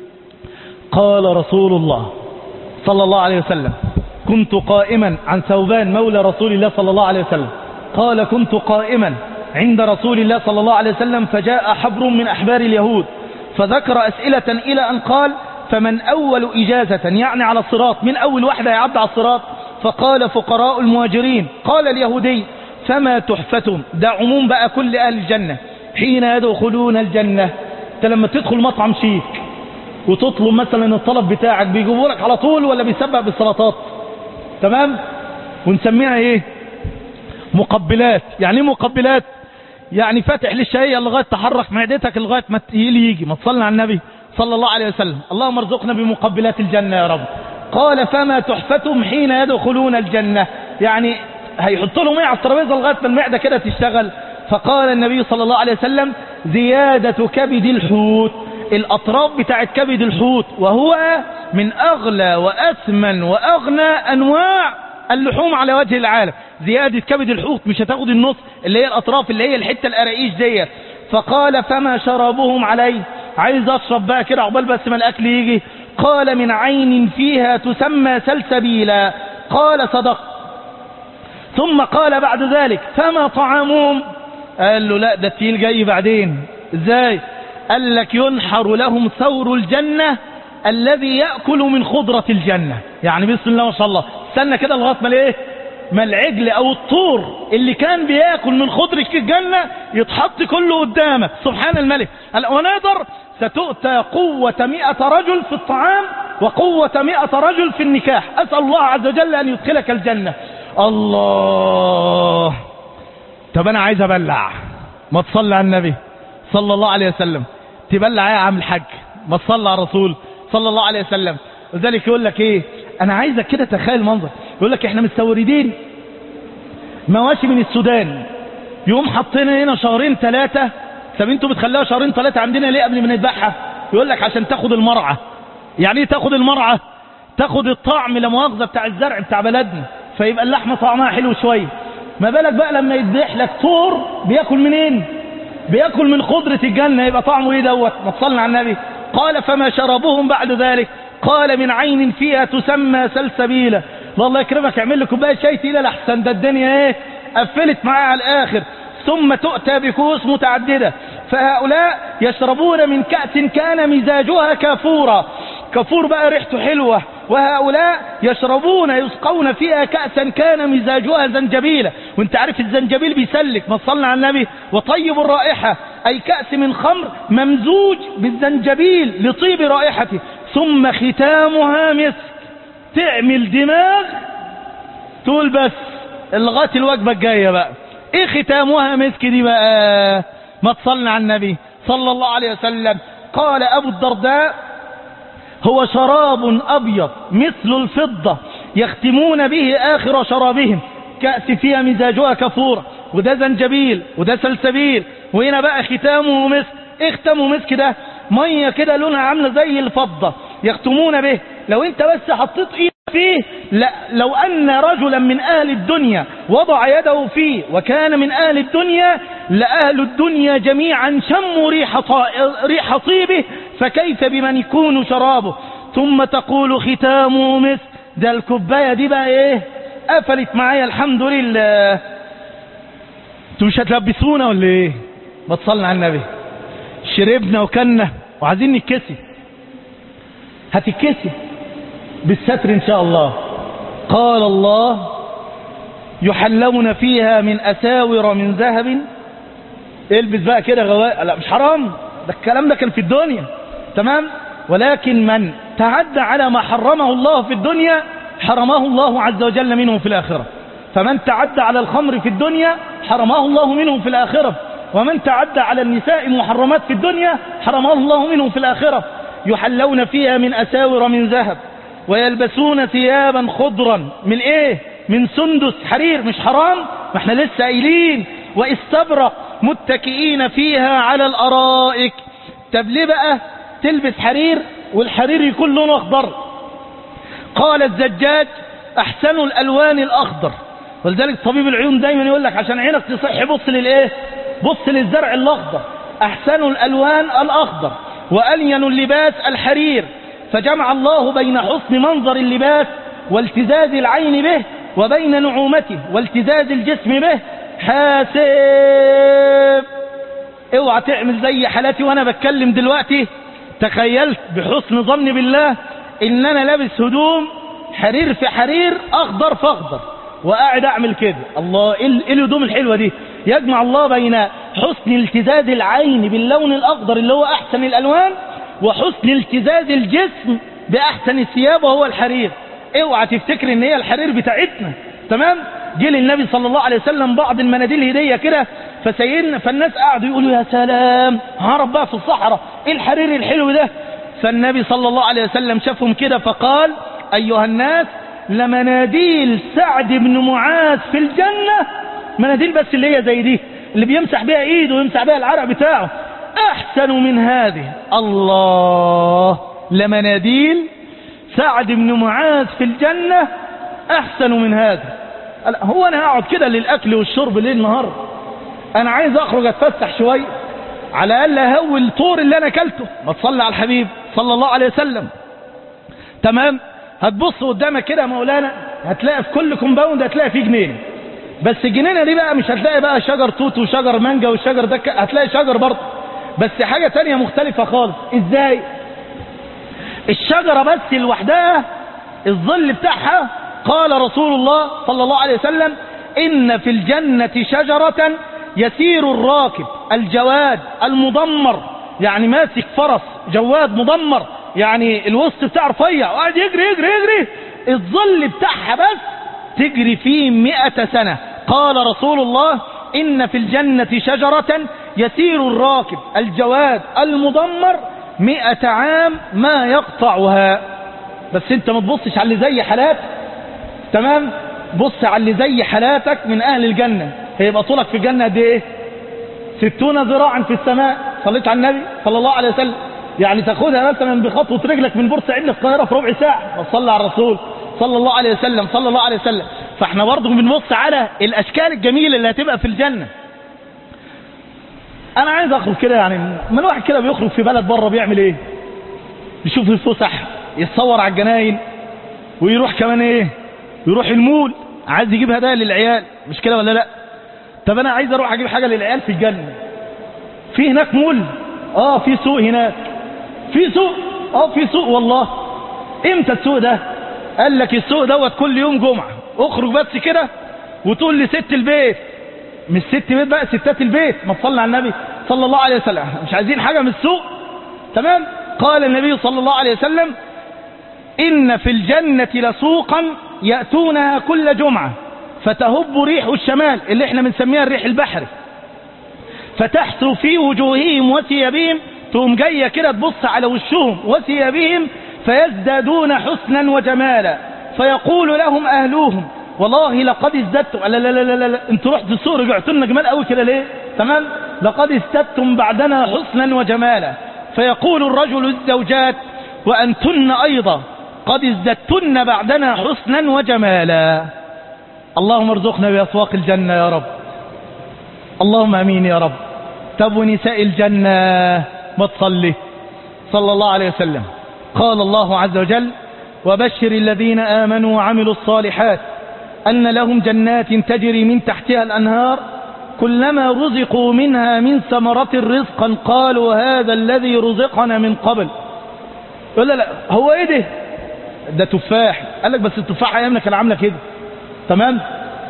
قال رسول الله صلى الله عليه وسلم كنت قائما عن ثوبان مولى رسول الله صلى الله عليه وسلم قال كنت قائما عند رسول الله صلى الله عليه وسلم فجاء حبر من أحبار اليهود فذكر أسئلة إلى أن قال فمن أول إجازة يعني على الصراط من أول واحدة يعد على الصراط فقال فقراء المهاجرين قال اليهودي فما تحفتهم ده عموم بقى كل أهل الجنة حين يدخلون الجنة انت لما تدخل مطعم شيك وتطلب مثلا الطلب بتاعك بيجيبوا لك على طول ولا بيسبق بالسلطات تمام ونسميها ايه مقبلات يعني ايه مقبلات يعني فاتح للشهية لغاية تحرك معدتك لغاية ما يجي يجي ما تصلي على النبي صلى الله عليه وسلم اللهم ارزقنا بمقبلات الجنة يا رب قال فما تحفتهم حين يدخلون الجنة يعني هيحط لهم ايه على الترابيزه لغايه ما المعده كده تشتغل فقال النبي صلى الله عليه وسلم زيادة كبد الحوت الأطراف بتاعت كبد الحوت وهو من أغلى وأثمن وأغنى أنواع اللحوم على وجه العالم زيادة كبد الحوت مش هتاخد النص اللي هي الأطراف اللي هي الحتة الأرائيش دي فقال فما شربهم عليه عايز أشرب بقى كده عقبال بس ما الأكل يجي قال من عين فيها تسمى سلسبيلا قال صدق ثم قال بعد ذلك فما طعامهم قال له لا ده التيل جاي بعدين ازاي قال لك ينحر لهم ثور الجنة الذي يأكل من خضرة الجنة يعني بسم الله ما شاء الله استنى كده لغاية ما الايه ما العجل او الطور اللي كان بياكل من خضرة الجنة يتحط كله قدامك سبحان الملك ونادر ستؤتى قوة مئة رجل في الطعام وقوة مئة رجل في النكاح أسأل الله عز وجل أن يدخلك الجنة الله طب أنا عايز أبلع ما تصلي على النبي صلى الله عليه وسلم تبلع يا عم الحاج ما تصلي على الرسول صلى الله عليه وسلم وذلك يقول لك ايه انا عايزك كده تخيل منظر يقول لك احنا مستوردين مواشي من السودان يقوم حاطين هنا شهرين ثلاثة طب انتوا بتخليها شهرين ثلاثة عندنا ليه قبل ما نذبحها يقول لك عشان تاخد المرعى يعني ايه تاخد المرعى تاخد الطعم لا مؤاخذه بتاع الزرع بتاع بلدنا فيبقى اللحمه طعمها حلو شويه ما بالك بقى لما يذبح لك طور بياكل منين بياكل من خضرة الجنة يبقى طعمه ايه دوت ما تصلنا على النبي قال فما شربوهم بعد ذلك قال من عين فيها تسمى سلسبيلة الله يكرمك اعمل لي كوبايه شاي تقيله لحسن ده الدنيا ايه قفلت معاه على الاخر ثم تؤتى بكؤوس متعددة فهؤلاء يشربون من كأس كان مزاجها كافورا كافور بقى ريحته حلوة وهؤلاء يشربون يسقون فيها كأسا كان مزاجها زنجبيلا وانت عارف الزنجبيل بيسلك ما صلنا على النبي وطيب الرائحة أي كأس من خمر ممزوج بالزنجبيل لطيب رائحته ثم ختامها مسك تعمل دماغ تقول بس لغايه الوجبة الجاية بقى ايه ختامها مسك دي بقى ما تصلنا على النبي صلى الله عليه وسلم قال أبو الدرداء هو شراب أبيض مثل الفضة يختمون به آخر شرابهم كأس فيها مزاجها كفورة وده زنجبيل وده سلسبيل وهنا بقى ختامه مسك اختموا مسك ده مية كده لونها عاملة زي الفضة يختمون به لو انت بس حطيت ايد فيه لا لو أن رجلا من أهل الدنيا وضع يده فيه وكان من أهل الدنيا لأهل الدنيا جميعا شموا ريح, طا- ريح طيبه فكيف بمن يكون شرابه ثم تقول ختامه مثل ده الكوباية دي بقى ايه قفلت معايا الحمد لله انتوا مش هتلبسونا ولا ايه ما تصلنا على النبي شربنا وكلنا وعايزين نتكسي هتتكسي بالستر ان شاء الله قال الله يحلون فيها من اساور من ذهب البس بقى كده غواء لا مش حرام ده الكلام ده كان في الدنيا تمام ولكن من تعدى على ما حرمه الله في الدنيا حرمه الله عز وجل منه في الآخرة فمن تعدى على الخمر في الدنيا حرمه الله منه في الآخرة ومن تعدى على النساء المحرمات في الدنيا حرمه الله منه في الآخرة يحلون فيها من أساور من ذهب ويلبسون ثيابا خضرا من ايه من سندس حرير مش حرام ما احنا لسه قايلين واستبرق متكئين فيها على الارائك طب ليه بقى تلبس حرير والحرير يكون لونه اخضر قال الزجاج احسن الالوان الاخضر ولذلك طبيب العيون دايما يقول لك عشان عينك تصح بص للايه بص للزرع الاخضر احسن الالوان الاخضر والين اللباس الحرير فجمع الله بين حسن منظر اللباس والتزاز العين به وبين نعومته والتزاز الجسم به حاسب اوعى تعمل زي حالاتي وانا بتكلم دلوقتي تخيلت بحسن ظني بالله ان انا لابس هدوم حرير في حرير اخضر في اخضر وقاعد اعمل كده الله ايه ال- إيه الهدوم الحلوه دي يجمع الله بين حسن التزاز العين باللون الاخضر اللي هو احسن الالوان وحسن التزاز الجسم باحسن الثياب وهو الحرير اوعى تفتكر ان هي الحرير بتاعتنا تمام جه للنبي صلى الله عليه وسلم بعض المناديل هديه كده فسيدنا فالناس قعدوا يقولوا يا سلام هرب بقى في الصحراء ايه الحرير الحلو ده فالنبي صلى الله عليه وسلم شافهم كده فقال ايها الناس لمناديل سعد بن معاذ في الجنه مناديل بس اللي هي زي دي اللي بيمسح بيها ايده ويمسح بيها العرق بتاعه احسن من هذه الله لمناديل سعد بن معاذ في الجنة احسن من هذا قال هو انا هقعد كده للاكل والشرب ليل نهار انا عايز اخرج اتفسح شوية على الاقل اهوي الطور اللي انا اكلته ما تصلي على الحبيب صلى الله عليه وسلم تمام هتبص قدامك كده يا مولانا هتلاقي في كل كومباوند هتلاقي فيه جنينه بس الجنينه دي بقى مش هتلاقي بقى شجر توت وشجر مانجا والشجر ده ك- هتلاقي شجر برضه بس حاجه تانية مختلفه خالص ازاي الشجره بس لوحدها الظل بتاعها قال رسول الله صلى الله عليه وسلم ان في الجنه شجره يسير الراكب الجواد المضمر يعني ماسك فرس جواد مضمر يعني الوسط بتاعه رفيع وقاعد يجري يجري يجري الظل بتاعها بس تجري فيه مئة سنة قال رسول الله إن في الجنة شجرة يسير الراكب الجواد المضمر مئة عام ما يقطعها بس انت ما تبصش على اللي زي حالات تمام بص على اللي زي حالاتك من أهل الجنة هيبقى طولك في الجنة قد ايه ستون ذراعا في السماء صليت على النبي صلى الله عليه وسلم يعني تاخدها مثلا بخطوة رجلك من بورسعيد للقاهرة في ربع ساعة وصلى على الرسول صلى الله عليه وسلم صلى الله عليه وسلم فاحنا برضه بنبص على الاشكال الجميلة اللي هتبقى في الجنة انا عايز اخرج كده يعني من واحد كده بيخرج في بلد بره بيعمل ايه يشوف الفسح يتصور على الجناين ويروح كمان ايه يروح المول عايز يجيب هدايا للعيال مش كده ولا لا طب انا عايز اروح اجيب حاجه للعيال في الجنه في هناك مول اه في سوق هناك في سوق اه في سوق والله امتى السوق ده قال لك السوق دوت كل يوم جمعه اخرج بس كده وتقول لست البيت مش ست بيت بقى ستات البيت ما تصلي على النبي صلى الله عليه وسلم مش عايزين حاجه من السوق تمام قال النبي صلى الله عليه وسلم إن في الجنة لسوقا يأتونها كل جمعة فتهب ريح الشمال اللي احنا بنسميها الريح البحري فتحثو في وجوههم وثيابهم تقوم جاية كده تبص على وشهم وثيابهم فيزدادون حسنا وجمالا فيقول لهم أهلوهم والله لقد ازددتم لا لا لا لا, لا. انتوا رحتوا السوق رجعتوا لنا جمال قوي كده ليه تمام لقد ازددتم بعدنا حسنا وجمالا فيقول الرجل الزوجات وأنتن أيضا قد ازددتن بعدنا حسنا وجمالا اللهم ارزقنا بأسواق الجنة يا رب اللهم امين يا رب طب ونساء الجنة ما تصلي صلى الله عليه وسلم قال الله عز وجل وبشر الذين آمنوا وعملوا الصالحات أن لهم جنات تجري من تحتها الأنهار كلما رزقوا منها من ثمرة رزقا قالوا هذا الذي رزقنا من قبل يقول لا لا هو ايه ده ده تفاح قال لك بس التفاح ايامنا كان عامله كده تمام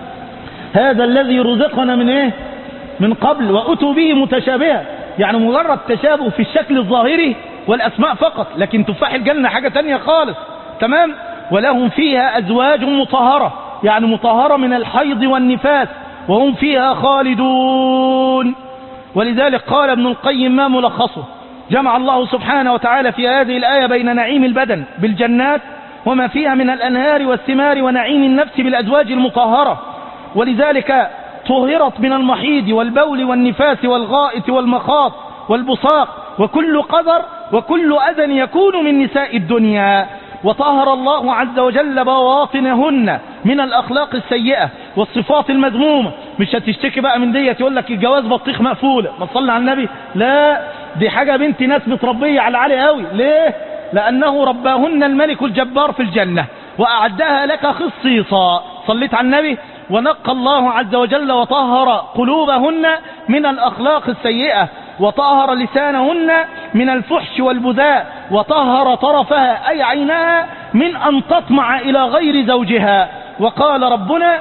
هذا الذي رزقنا من ايه من قبل واتوا به متشابها يعني مجرد تشابه في الشكل الظاهري والاسماء فقط لكن تفاح الجنه حاجه تانية خالص تمام ولهم فيها ازواج مطهره يعني مطهره من الحيض والنفاس وهم فيها خالدون ولذلك قال ابن القيم ما ملخصه جمع الله سبحانه وتعالى في هذه الآية بين نعيم البدن بالجنات وما فيها من الأنهار والثمار ونعيم النفس بالأزواج المطهرة ولذلك طهرت من المحيض والبول والنفاس والغائط والمخاط والبصاق وكل قذر وكل أذى يكون من نساء الدنيا وطهر الله عز وجل بواطنهن من الأخلاق السيئة والصفات المذمومة مش هتشتكي بقى من ديت يقول لك الجواز بطيخ مقفولة ما تصلي على النبي لا دي حاجة بنت ناس متربية على عالي قوي ليه لأنه رباهن الملك الجبار في الجنة وأعدها لك خصيصا صليت على النبي ونقى الله عز وجل وطهر قلوبهن من الأخلاق السيئة وطهر لسانهن من الفحش والبذاء وطهر طرفها أي عينها من أن تطمع إلى غير زوجها وقال ربنا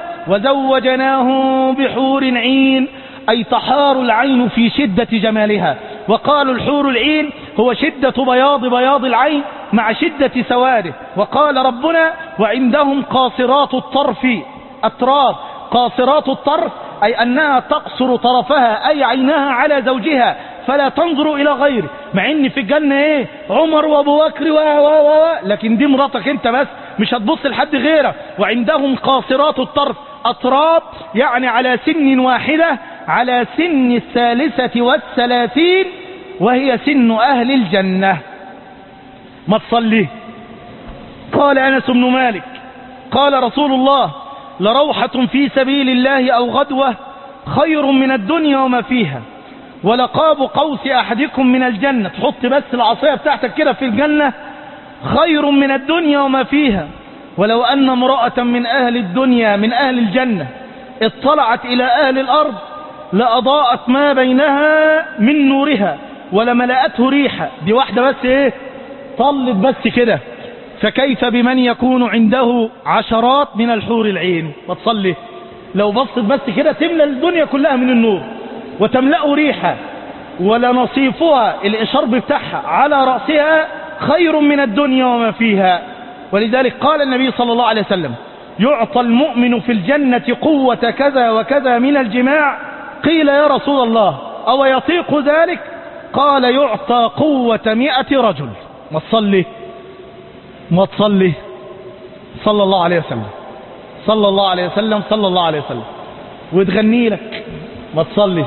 وزوجناهم بحور عين أي تحار العين في شدة جمالها وقالوا الحور العين هو شدة بياض بياض العين مع شدة سواده وقال ربنا وعندهم قاصرات الطرف أطراف قاصرات الطرف أي أنها تقصر طرفها أي عينها على زوجها فلا تنظر إلى غيره مع إن في الجنة إيه عمر وأبو بكر و و و لكن دي مراتك أنت بس مش هتبص لحد غيرك وعندهم قاصرات الطرف أطراف يعني على سن واحدة على سن الثالثة والثلاثين وهي سن أهل الجنة ما تصلي قال أنس بن مالك قال رسول الله لروحة في سبيل الله أو غدوة خير من الدنيا وما فيها ولقاب قوس أحدكم من الجنة تحط بس العصاية بتاعتك كده في الجنة خير من الدنيا وما فيها ولو أن امرأة من أهل الدنيا من أهل الجنة اطلعت إلى أهل الأرض لأضاءت ما بينها من نورها ولملأته ريحة دي واحدة بس ايه طلت بس كده فكيف بمن يكون عنده عشرات من الحور العين وتصلي لو بصت بس كده تملى الدنيا كلها من النور وتملأ ريحة ولنصيفها الإشرب بتاعها على رأسها خير من الدنيا وما فيها ولذلك قال النبي صلى الله عليه وسلم يعطى المؤمن في الجنة قوة كذا وكذا من الجماع قيل يا رسول الله أو يطيق ذلك قال يعطى قوة مئة رجل ما تصلي ما تصلي صلى الله عليه وسلم صلى الله عليه وسلم صلى الله عليه وسلم وتغني لك ما تصلي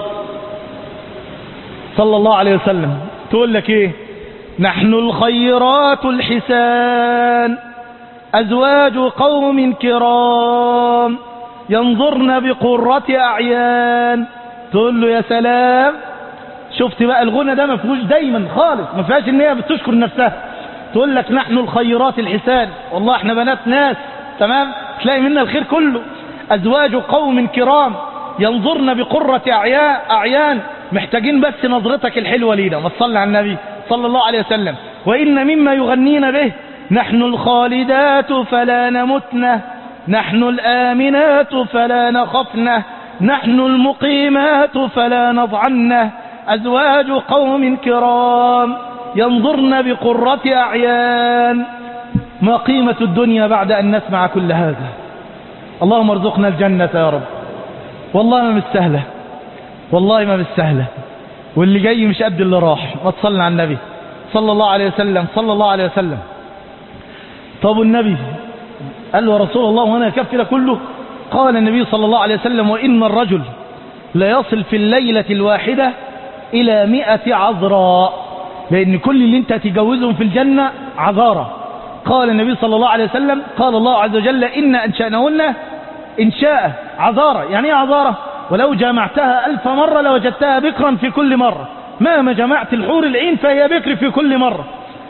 صلى الله عليه وسلم تقول لك ايه نحن الخيرات الحسان أزواج قوم كرام ينظرن بقرة أعيان تقول له يا سلام شفت بقى الغنى ده ما فيهوش دايما خالص ما فيهاش ان هي بتشكر نفسها تقول لك نحن الخيرات الحسان والله احنا بنات ناس تمام تلاقي منا الخير كله أزواج قوم كرام ينظرن بقرة أعيان, أعيان محتاجين بس نظرتك الحلوة لينا ما تصلي على النبي صلى الله عليه وسلم وإن مما يغنين به نحن الخالدات فلا نمتن نحن الآمنات فلا نخفن نحن المقيمات فلا نضعن أزواج قوم كرام ينظرن بقرة أعيان ما قيمة الدنيا بعد أن نسمع كل هذا اللهم ارزقنا الجنة يا رب والله ما مستهلة والله ما مستهلة واللي جاي مش قد اللي راح ما تصلي على النبي صلى الله عليه وسلم صلى الله عليه وسلم طب النبي قال له رسول الله وانا يكفي ده كله قال النبي صلى الله عليه وسلم وإن الرجل ليصل في الليلة الواحدة إلى مئة عذراء لأن كل اللي انت هتجوزهم في الجنة عذارة قال النبي صلى الله عليه وسلم قال الله عز وجل إن أنشأنهن إنشاء عذارة يعني ايه عذارة ولو جامعتها ألف مرة لوجدتها بكرا في كل مرة مهما جمعت الحور العين فهي بكر في كل مرة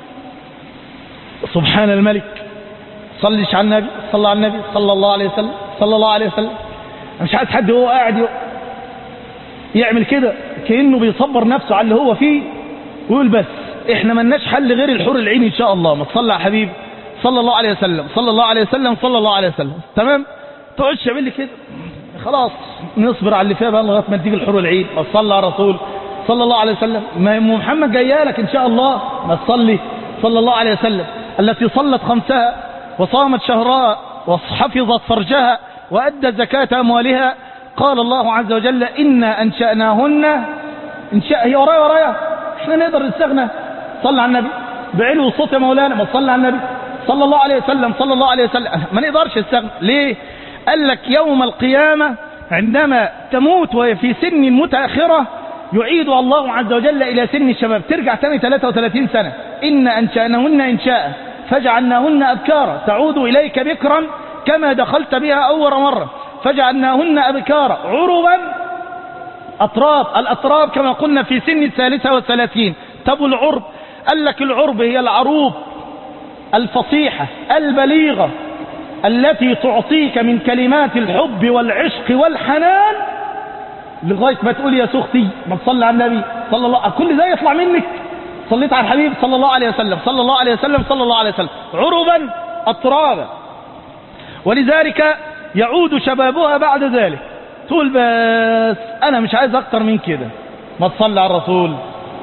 سبحان الملك صليش على النبي صلى على النبي صلى الله عليه وسلم صلى الله عليه وسلم أنا مش عايز حد هو قاعد يعمل كده كأنه بيصبر نفسه على اللي هو فيه ويقول بس احنا ملناش حل غير الحور العين ان شاء الله ما تصلى على حبيب صلى الله عليه وسلم صلى الله عليه وسلم صلى الله عليه وسلم تمام تقعدش تعمل لي كده خلاص نصبر على اللي فيها بقى لغايه ما تيجي الحور العين ما تصلى على الرسول صلى الله عليه وسلم ما ام محمد جايه لك ان شاء الله ما تصلي صلى الله عليه وسلم التي صلت خمسها وصامت شهرها وحفظت فرجها وادت زكاه اموالها قال الله عز وجل انا انشاناهن انشاء هي ورايا ورايا احنا نقدر نستغنى صلى على النبي بعلو الصوت يا مولانا ما تصلي على النبي صلى الله عليه وسلم صلى الله عليه وسلم ما نقدرش نستغنى ليه قال لك يوم القيامة عندما تموت وهي في سن متأخرة يعيدها الله عز وجل إلى سن الشباب ترجع تاني 33 سنة إن أنشأنهن إنشاء فجعلناهن أبكارا تعود إليك بكرا كما دخلت بها أول مرة فجعلناهن أبكارا عربا أطراب الأطراب كما قلنا في سن الثالثة والثلاثين طب العرب قال لك العرب هي العروب الفصيحة البليغة التي تعطيك من كلمات الحب والعشق والحنان لغاية ما تقول يا سختي ما تصلي على النبي صلى الله كل ده يطلع منك صليت على الحبيب صلى الله عليه وسلم صلى الله عليه وسلم صلى الله عليه وسلم عربا أطرابا ولذلك يعود شبابها بعد ذلك تقول بس أنا مش عايز أكتر من كده ما تصلي على الرسول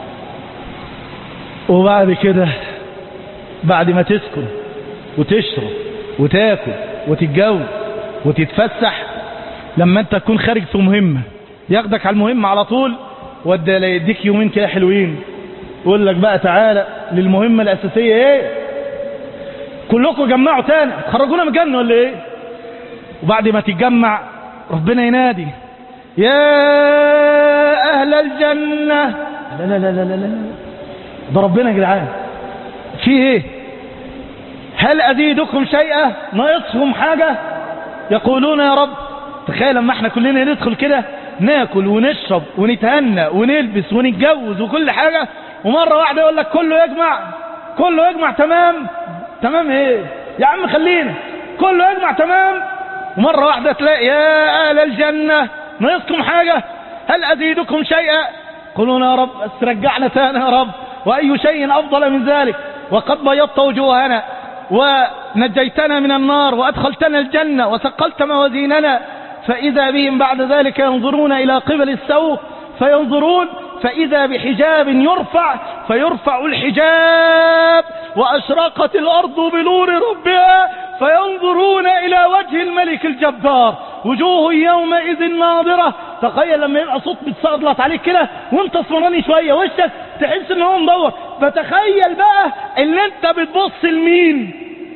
وبعد كده بعد ما تسكن وتشرب وتاكل وتتجوز وتتفسح لما انت تكون خارج في مهمة ياخدك على المهمة على طول وده لا يديك يومين كده حلوين يقول لك بقى تعالى للمهمة الأساسية ايه كلكم جمعوا تاني خرجونا من الجنة ولا ايه وبعد ما تتجمع ربنا ينادي يا أهل الجنة لا لا لا لا لا, لا. ده ربنا يا جدعان في ايه هل أزيدكم شيئا ناقصهم حاجة يقولون يا رب تخيل لما احنا كلنا ندخل كده ناكل ونشرب ونتهنى ونلبس ونتجوز وكل حاجة ومرة واحدة يقول لك كله يجمع كله يجمع تمام تمام ايه يا عم خلينا كله يجمع تمام ومرة واحدة تلاقي يا أهل الجنة ناقصكم حاجة هل أزيدكم شيئا قولون يا رب بس رجعنا تاني يا رب وأي شيء أفضل من ذلك وقد بيضت وجوهنا ونجيتنا من النار وأدخلتنا الجنة وثقلت موازيننا فإذا بهم بعد ذلك ينظرون إلى قبل السوق فينظرون فإذا بحجاب يرفع فيرفع الحجاب وأشرقت الأرض بنور ربها فينظرون إلى وجه الملك الجبار وجوه يومئذ ناظرة تخيل لما يبقى صوت بتصادلت عليك كده وانت اسمراني شوية وشك تحس ان هو مدور فتخيل بقى ان انت بتبص لمين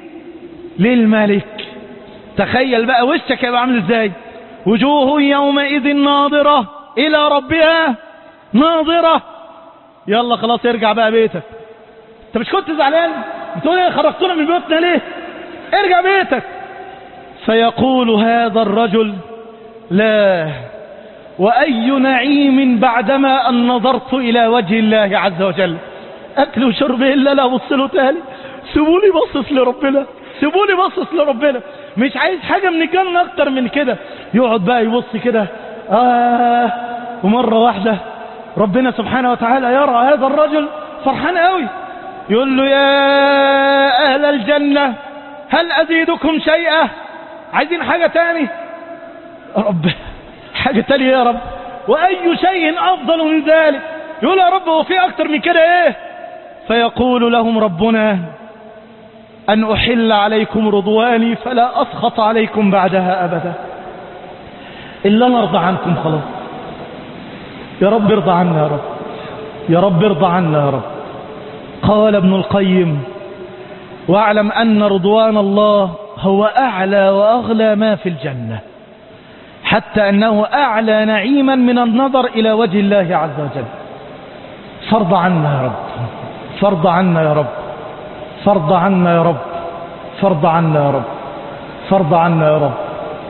للملك تخيل بقى وشك هيبقى عامل ازاي وجوه يومئذ ناظرة الى ربها ناظرة يلا خلاص ارجع بقى بيتك انت مش كنت زعلان بتقول ايه خرجتونا من بيوتنا ليه ارجع بيتك فيقول هذا الرجل لا وأي نعيم بعدما أن نظرت إلى وجه الله عز وجل أكل وشرب إلا لا بص له تاني سيبوني بصص لربنا سيبوني بصص لربنا مش عايز حاجة من الجنة أكتر من كده يقعد بقى يبص كده آه ومرة واحدة ربنا سبحانه وتعالى يرى هذا الرجل فرحان قوي يقول له يا أهل الجنة هل أزيدكم شيئا عايزين حاجة تاني رب حاجة تانية يا رب وأي شيء أفضل من ذلك يقول يا رب هو في أكتر من كده إيه فيقول لهم ربنا أن أحل عليكم رضواني فلا أسخط عليكم بعدها أبدا إلا نرضى عنكم خلاص يا رب ارضى عنا يا رب يا رب ارضى عنا يا رب قال ابن القيم واعلم أن رضوان الله هو أعلى وأغلى ما في الجنة حتى أنه أعلى نعيما من النظر إلى وجه الله عز وجل فارض عنا يا رب فارض عنا يا رب فارض عنا يا رب فرض عنا يا رب فرض عنا يا رب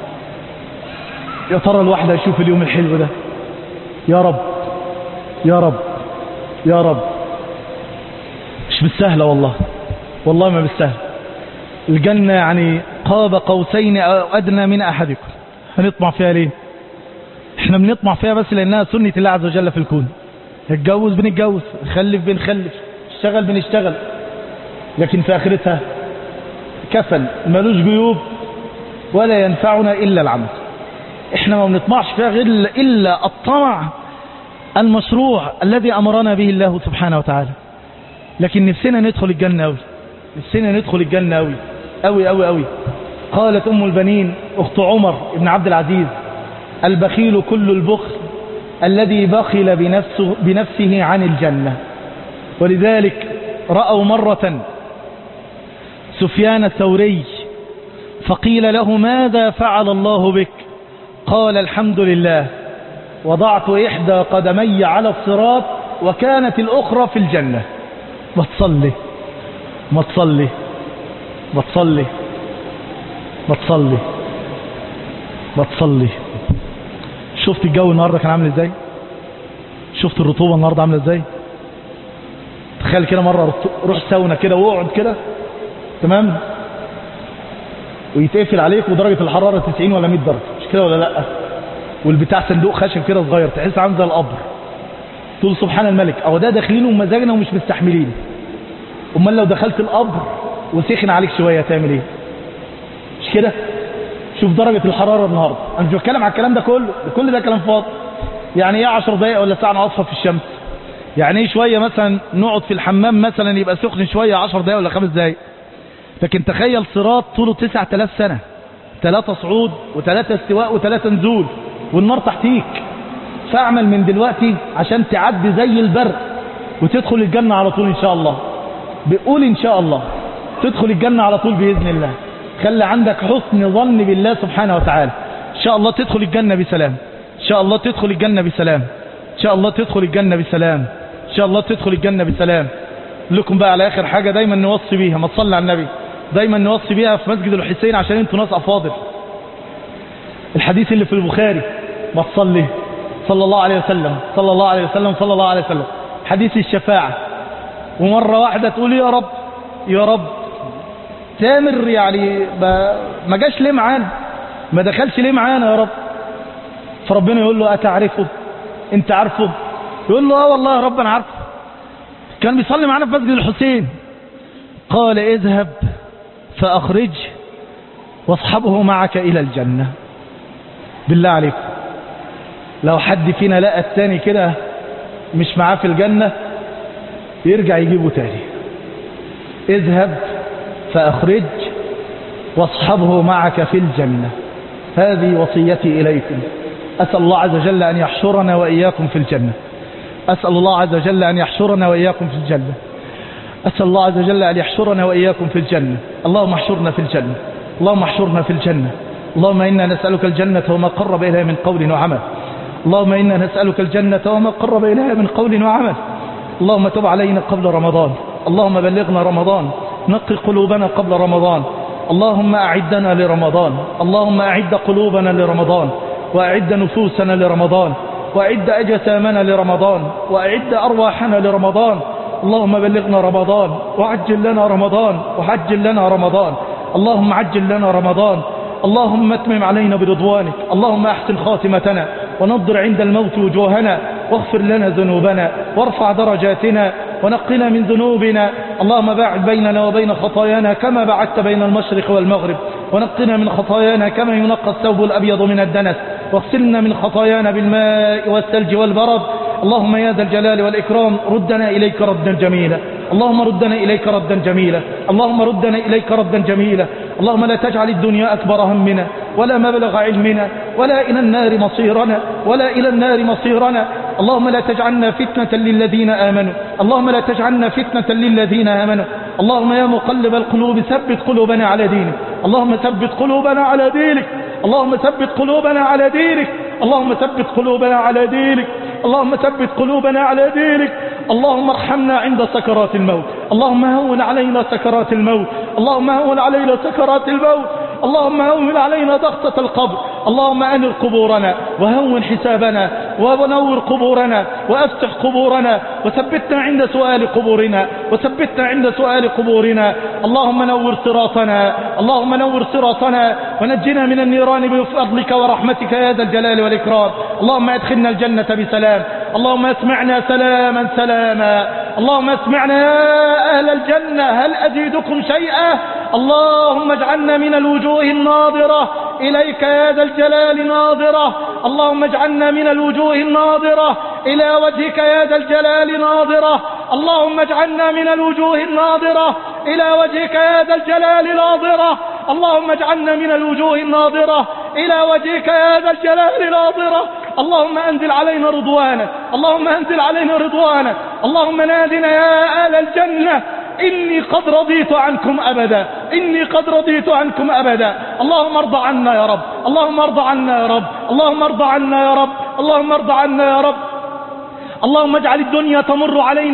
يا ترى الواحد هيشوف اليوم الحلو ده يا رب يا رب يا رب مش بالسهلة والله والله ما بالسهل الجنة يعني قاب قوسين أو أدنى من أحدكم هنطمع فيها ليه احنا بنطمع فيها بس لأنها سنة الله عز وجل في الكون نتجوز بنتجوز نخلف بنخلف نشتغل بنشتغل لكن في آخرتها كفل ملوش جيوب ولا ينفعنا إلا العمل احنا ما بنطمعش فيها غير إلا الطمع المشروع الذي أمرنا به الله سبحانه وتعالى لكن نفسنا ندخل الجنة أوي نفسنا ندخل الجنة أوي أوي أوي أوي قالت أم البنين أخت عمر بن عبد العزيز البخيل كل البخل الذي بخل بنفسه, بنفسه عن الجنة ولذلك رأوا مرة سفيان الثوري فقيل له ماذا فعل الله بك قال الحمد لله وضعت إحدى قدمي على الصراط وكانت الأخرى في الجنة ما تصلي ما تصلي ما تصلي ما تصلي ما تصلي شفت الجو النهاردة كان عامل ازاي شفت الرطوبة النهاردة عاملة ازاي تخيل كده مرة روح ساونا كده واقعد كده تمام ويتقفل عليك ودرجة الحرارة 90 ولا 100 درجة مش كده ولا لا والبتاع صندوق خشب كده صغير تحس عامل زي القبر تقول سبحان الملك او ده داخلين ومزاجنا ومش مستحملين امال لو دخلت القبر وسخن عليك شوية تعمل ايه مش كده شوف درجة الحرارة النهاردة انا مش بتكلم على الكلام ده كله ده كل ده كلام فاضي يعني ايه 10 دقايق ولا ساعة نقطفها في الشمس يعني ايه شوية مثلا نقعد في الحمام مثلا يبقى سخن شوية 10 دقايق ولا 5 دقايق لكن تخيل صراط طوله 9000 سنة ثلاثة صعود وثلاثة استواء وثلاثة نزول والنار تحتيك فاعمل من دلوقتي عشان تعدي زي البرق وتدخل الجنة على طول ان شاء الله بقول ان شاء الله تدخل الجنة على طول بإذن الله خلي عندك حسن ظن بالله سبحانه وتعالى ان شاء الله تدخل الجنة بسلام ان شاء الله تدخل الجنة بسلام ان شاء الله تدخل الجنة بسلام ان شاء الله تدخل الجنة بسلام لكم بقى على اخر حاجة دايما نوصي بيها ما تصلي على النبي دايما نوصي بيها في مسجد الحسين عشان انتوا ناس افاضل الحديث اللي في البخاري ما تصلي صلى الله عليه وسلم صلى الله عليه وسلم صلى الله عليه وسلم حديث الشفاعة ومرة واحدة تقول يا رب يا رب تامر يعني ما جاش ليه معانا ما دخلش ليه معانا يا رب فربنا يقول له أتعرفه انت عارفه يقول له اه والله يا رب انا عارفه كان بيصلي معانا في مسجد الحسين قال اذهب فأخرج واصحبه معك إلى الجنة بالله عليكم لو حد فينا لقى التاني كده مش معاه في الجنة يرجع يجيبه تاني اذهب فأخرج واصحبه معك في الجنة هذه وصيتي إليكم أسأل الله عز وجل أن يحشرنا وإياكم في الجنة أسأل الله عز وجل أن يحشرنا وإياكم في الجنة أسأل الله عز وجل أن يحشرنا وإياكم في الجنة اللهم احشرنا في الجنة اللهم احشرنا في الجنة اللهم إنا نسألك الجنة وما قرب إليها من قول وعمل اللهم إنا نسألك الجنة وما قرب إليها من قول وعمل اللهم تب علينا قبل رمضان اللهم بلغنا رمضان نقي قلوبنا قبل رمضان اللهم أعدنا لرمضان اللهم أعد قلوبنا لرمضان وأعد نفوسنا لرمضان وأعد أجسامنا لرمضان وأعد أرواحنا لرمضان اللهم بلغنا رمضان وعجل لنا رمضان وعجل لنا رمضان اللهم عجل لنا رمضان اللهم اتمم علينا برضوانك اللهم احسن خاتمتنا ونضر عند الموت وجوهنا واغفر لنا ذنوبنا وارفع درجاتنا ونقنا من ذنوبنا اللهم باعد بيننا وبين خطايانا كما بعدت بين المشرق والمغرب ونقنا من خطايانا كما ينقى الثوب الأبيض من الدنس واغسلنا من خطايانا بالماء والثلج والبرد اللهم يا ذا الجلال والإكرام ردنا إليك ردا جميلا اللهم ردنا إليك ردا جميلا اللهم ردنا إليك ردا جميلا اللهم لا تجعل الدنيا أكبر همنا ولا مبلغ علمنا ولا إلى النار مصيرنا ولا إلى النار مصيرنا اللهم لا تجعلنا فتنة للذين آمنوا اللهم لا تجعلنا فتنة للذين آمنوا اللهم يا مقلب القلوب ثبت قلوبنا على دينك اللهم ثبت قلوبنا على دينك اللهم ثبت قلوبنا على دينك اللهم ثبت قلوبنا على دينك اللهم ثبت قلوبنا على دينك اللهم ارحمنا عند سكرات الموت اللهم هون علينا سكرات الموت اللهم هون علينا سكرات الموت اللهم هون علينا ضغطة القبر اللهم أنر قبورنا وهون حسابنا ونور قبورنا وأفتح قبورنا وثبتنا عند سؤال قبورنا وثبتنا عند سؤال قبورنا اللهم نور صراطنا اللهم نور صراطنا ونجنا من النيران بفضلك ورحمتك يا ذا الجلال والإكرام اللهم ادخلنا الجنة بسلام اللهم اسمعنا سلاما سلاما اللهم اسمعنا يا أهل الجنة هل أزيدكم شيئا اللهم اجعلنا من الوجوه الناظرة إليك يا ذا الجلال ناظرة اللهم اجعلنا من الوجوه الناظرة إلى وجهك يا ذا الجلال ناظرة اللهم اجعلنا من الوجوه الناظرة إلى وجهك يا ذا الجلال ناظرة اللهم اجعلنا من الوجوه الناظرة إلى وجهك يا ذا الجلال ناظرة اللهم أنزل علينا رضوانك اللهم أنزل علينا رضوانك اللهم نادنا يا أهل الجنة إني قد رضيت عنكم أبدا إني قد رضيت عنكم أبدا اللهم ارضى عنا يا رب اللهم ارضى عنا يا رب اللهم ارضى عنا يا رب اللهم ارضى عنا يا رب اللهم اجعل الدنيا تمر علينا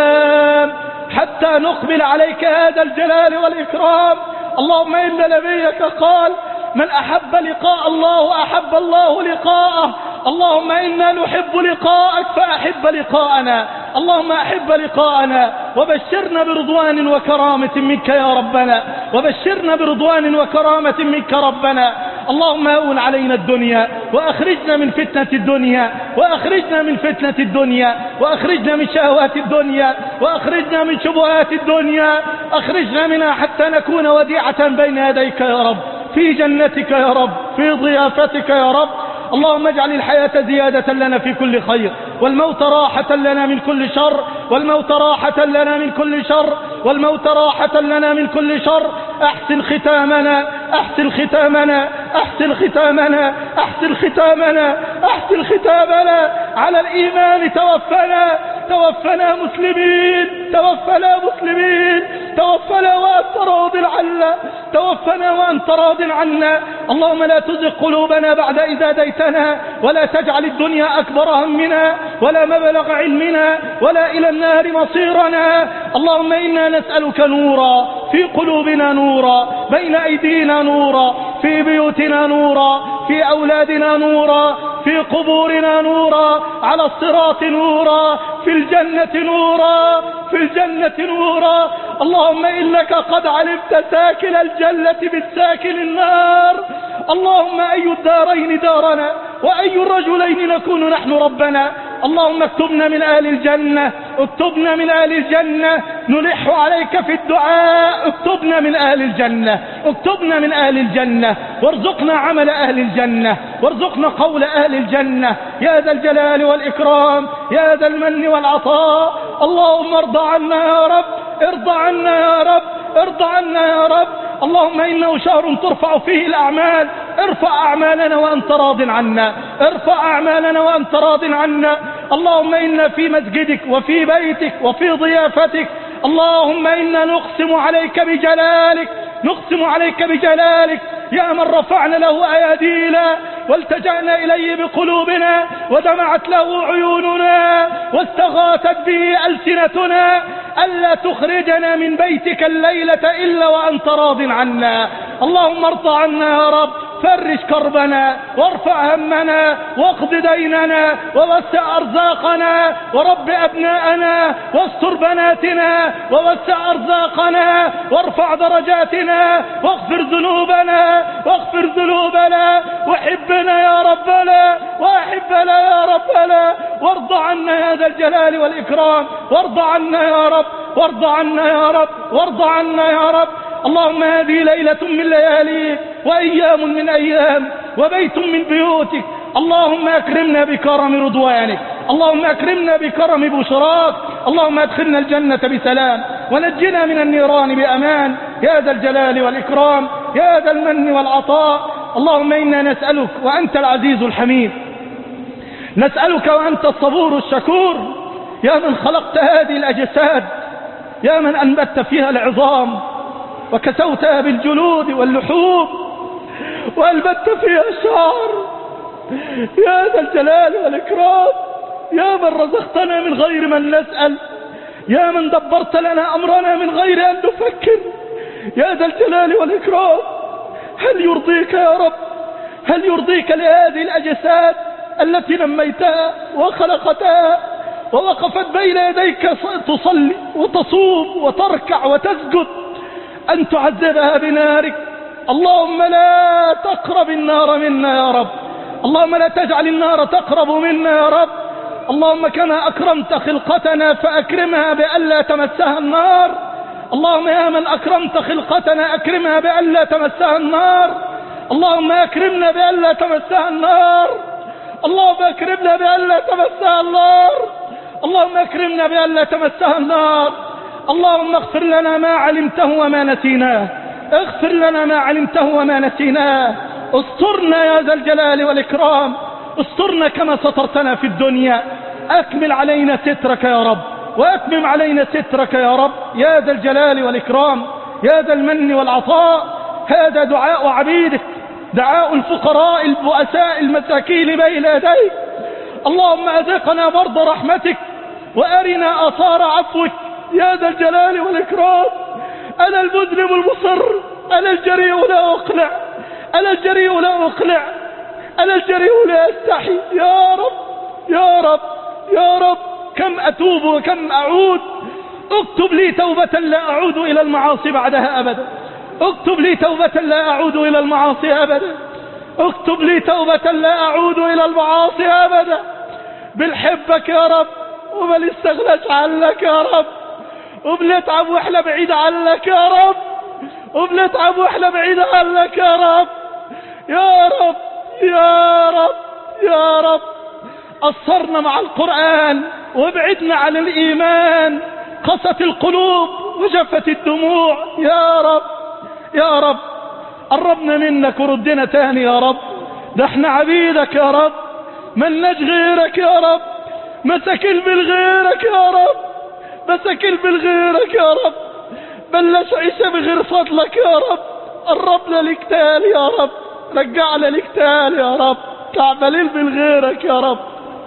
بسلام حتى نقبل عليك هذا الجلال والإكرام اللهم إن نبيك قال من أحب لقاء الله أحب الله لقاءه اللهم إنا نحب لقاءك فأحب لقاءنا اللهم أحب لقاءنا وبشرنا برضوان وكرامة منك يا ربنا وبشرنا برضوان وكرامة منك ربنا اللهم هون علينا الدنيا وأخرجنا من فتنة الدنيا وأخرجنا من فتنة الدنيا وأخرجنا من شهوات الدنيا وأخرجنا من شبهات الدنيا أخرجنا منها حتى نكون وديعة بين يديك يا رب في جنتك يا رب في ضيافتك يا رب اللهم اجعل الحياة زيادة لنا في كل خير والموت راحة لنا من كل شر والموت راحة لنا من كل شر والموت راحة لنا من كل شر أحسن ختامنا أحسن ختامنا أحسن ختامنا أحسن ختامنا أحسن ختامنا على الإيمان توفنا توفنا مسلمين توفنا مسلمين توفنا وأنت راض عنا توفنا وأنت راض عنا اللهم لا تزغ قلوبنا بعد إذا ديتنا ولا تجعل الدنيا أكبر همنا ولا مبلغ علمنا ولا إلى النار مصيرنا اللهم إنا نسألك نورا في قلوبنا نورا بين أيدينا نورا في بيوتنا نورا في أولادنا نورا في قبورنا نورا على الصراط نورا في الجنة نورا في الجنة نورا اللهم إنك قد علمت ساكن الجنة بالساكن النار اللهم أي الدارين دارنا وأي الرجلين نكون نحن ربنا اللهم اكتبنا من أهل الجنة اكتبنا من أهل الجنة نلح عليك في الدعاء اكتبنا من أهل الجنة اكتبنا من أهل الجنة وارزقنا عمل أهل الجنة وارزقنا قول أهل الجنة يا ذا الجلال والإكرام يا ذا المن والعطاء اللهم ارضى عنا يا رب ارضى عنا يا رب ارضى عنا يا رب اللهم إنه شهر ترفع فيه الأعمال ارفع أعمالنا وأنت راض عنا ارفع أعمالنا وأنت راض عنا اللهم إنا في مسجدك وفي بيتك وفي ضيافتك اللهم إنا نقسم عليك بجلالك نقسم عليك بجلالك يا من رفعنا له أيادينا والتجأنا إليه بقلوبنا ودمعت له عيوننا واستغاثت به ألسنتنا ألا تخرجنا من بيتك الليلة إلا وأنت راض عنا اللهم ارضى عنا يا رب فرج كربنا وارفع همنا واقض ديننا ووسع أرزاقنا ورب أبناءنا واستر بناتنا ووسع أرزاقنا وارفع درجاتنا واغفر ذنوبنا واغفر ذنوبنا وحبنا يا ربنا وأحبنا يا ربنا وارض عنا يا ذا الجلال والإكرام وارض عنا يا رب وارض عنا يا رب وارض عنا يا رب اللهم هذه ليلة من لياليك وأيام من أيام وبيت من بيوتك اللهم أكرمنا بكرم رضوانك اللهم أكرمنا بكرم بشراك اللهم أدخلنا الجنة بسلام ونجنا من النيران بأمان يا ذا الجلال والإكرام يا ذا المن والعطاء اللهم إنا نسألك وأنت العزيز الحميد نسألك وأنت الصبور الشكور يا من خلقت هذه الأجساد يا من أنبت فيها العظام وكسوتها بالجلود واللحوم وألبت فيها الشعر يا ذا الجلال والإكرام يا من رزقتنا من غير من نسأل يا من دبرت لنا أمرنا من غير أن نفكر يا ذا الجلال والإكرام هل يرضيك يا رب هل يرضيك لهذه الأجساد التي نميتها وخلقتها ووقفت بين يديك تصلي وتصوم وتركع وتسجد أن تعذبها بنارك اللهم لا تقرب النار منا يا رب اللهم لا تجعل النار تقرب منا يا رب اللهم كما أكرمت خلقتنا فأكرمها بألا تمسها النار اللهم يا من أكرمت خلقتنا أكرمها بألا تمسها النار اللهم أكرمنا بألا تمسها النار اللهم أكرمنا بألا تمسها النار اللهم أكرمنا بألا تمسها النار اللهم اغفر لنا ما علمته وما نسيناه اغفر لنا ما علمته وما نسيناه استرنا يا ذا الجلال والإكرام استرنا كما سترتنا في الدنيا أكمل علينا سترك يا رب وأتمم علينا سترك يا رب يا ذا الجلال والإكرام يا ذا المن والعطاء هذا دعاء عبيدك دعاء الفقراء البؤساء المساكين بين يديك اللهم أذقنا برد رحمتك وأرنا آثار عفوك يا ذا الجلال والإكرام أنا المذنب المصر أنا الجريء لا أقلع أنا الجريء لا أقلع أنا الجريء لا أستحي يا رب يا رب يا رب كم أتوب وكم أعود اكتب لي توبة لا أعود إلى المعاصي بعدها أبدا اكتب لي توبة لا أعود إلى المعاصي أبدا اكتب لي توبة لا أعود إلى المعاصي أبدا بنحبك يا رب وما نستغناش عنك يا رب وبنتعب واحنا بعيد عنك يا رب وبنتعب واحنا بعيد عنك يا رب يا رب يا رب يا رب قصرنا مع القرآن وابعدنا عن الإيمان قست القلوب وجفت الدموع يا رب يا رب قربنا منك وردنا تاني يا رب ده احنا عبيدك يا رب ملناش غيرك يا رب مساكين بالغيرك يا رب مساكين بالغيرك يا رب بلاش عيسى بغير فضلك يا رب قربنا لك تاني يا رب رجعنا لك تاني يا رب تعبانين بالغيرك يا رب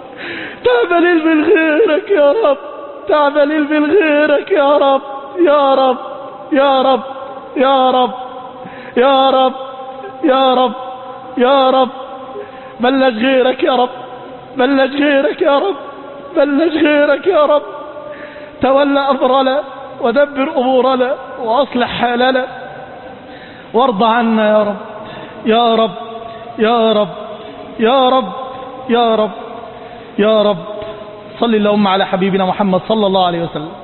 تعبانين بالغيرك يا رب تعبانين بالغيرك يا رب يا رب يا رب يا رب يا رب يا رب يا رب بلش غيرك يا رب بلش غيرك يا رب بلش غيرك يا رب تولى أمرنا ودبر أمورنا وأصلح حالنا وارض عنا يا رب يا رب يا رب يا رب يا رب يا رب صل اللهم على حبيبنا محمد صلى الله عليه وسلم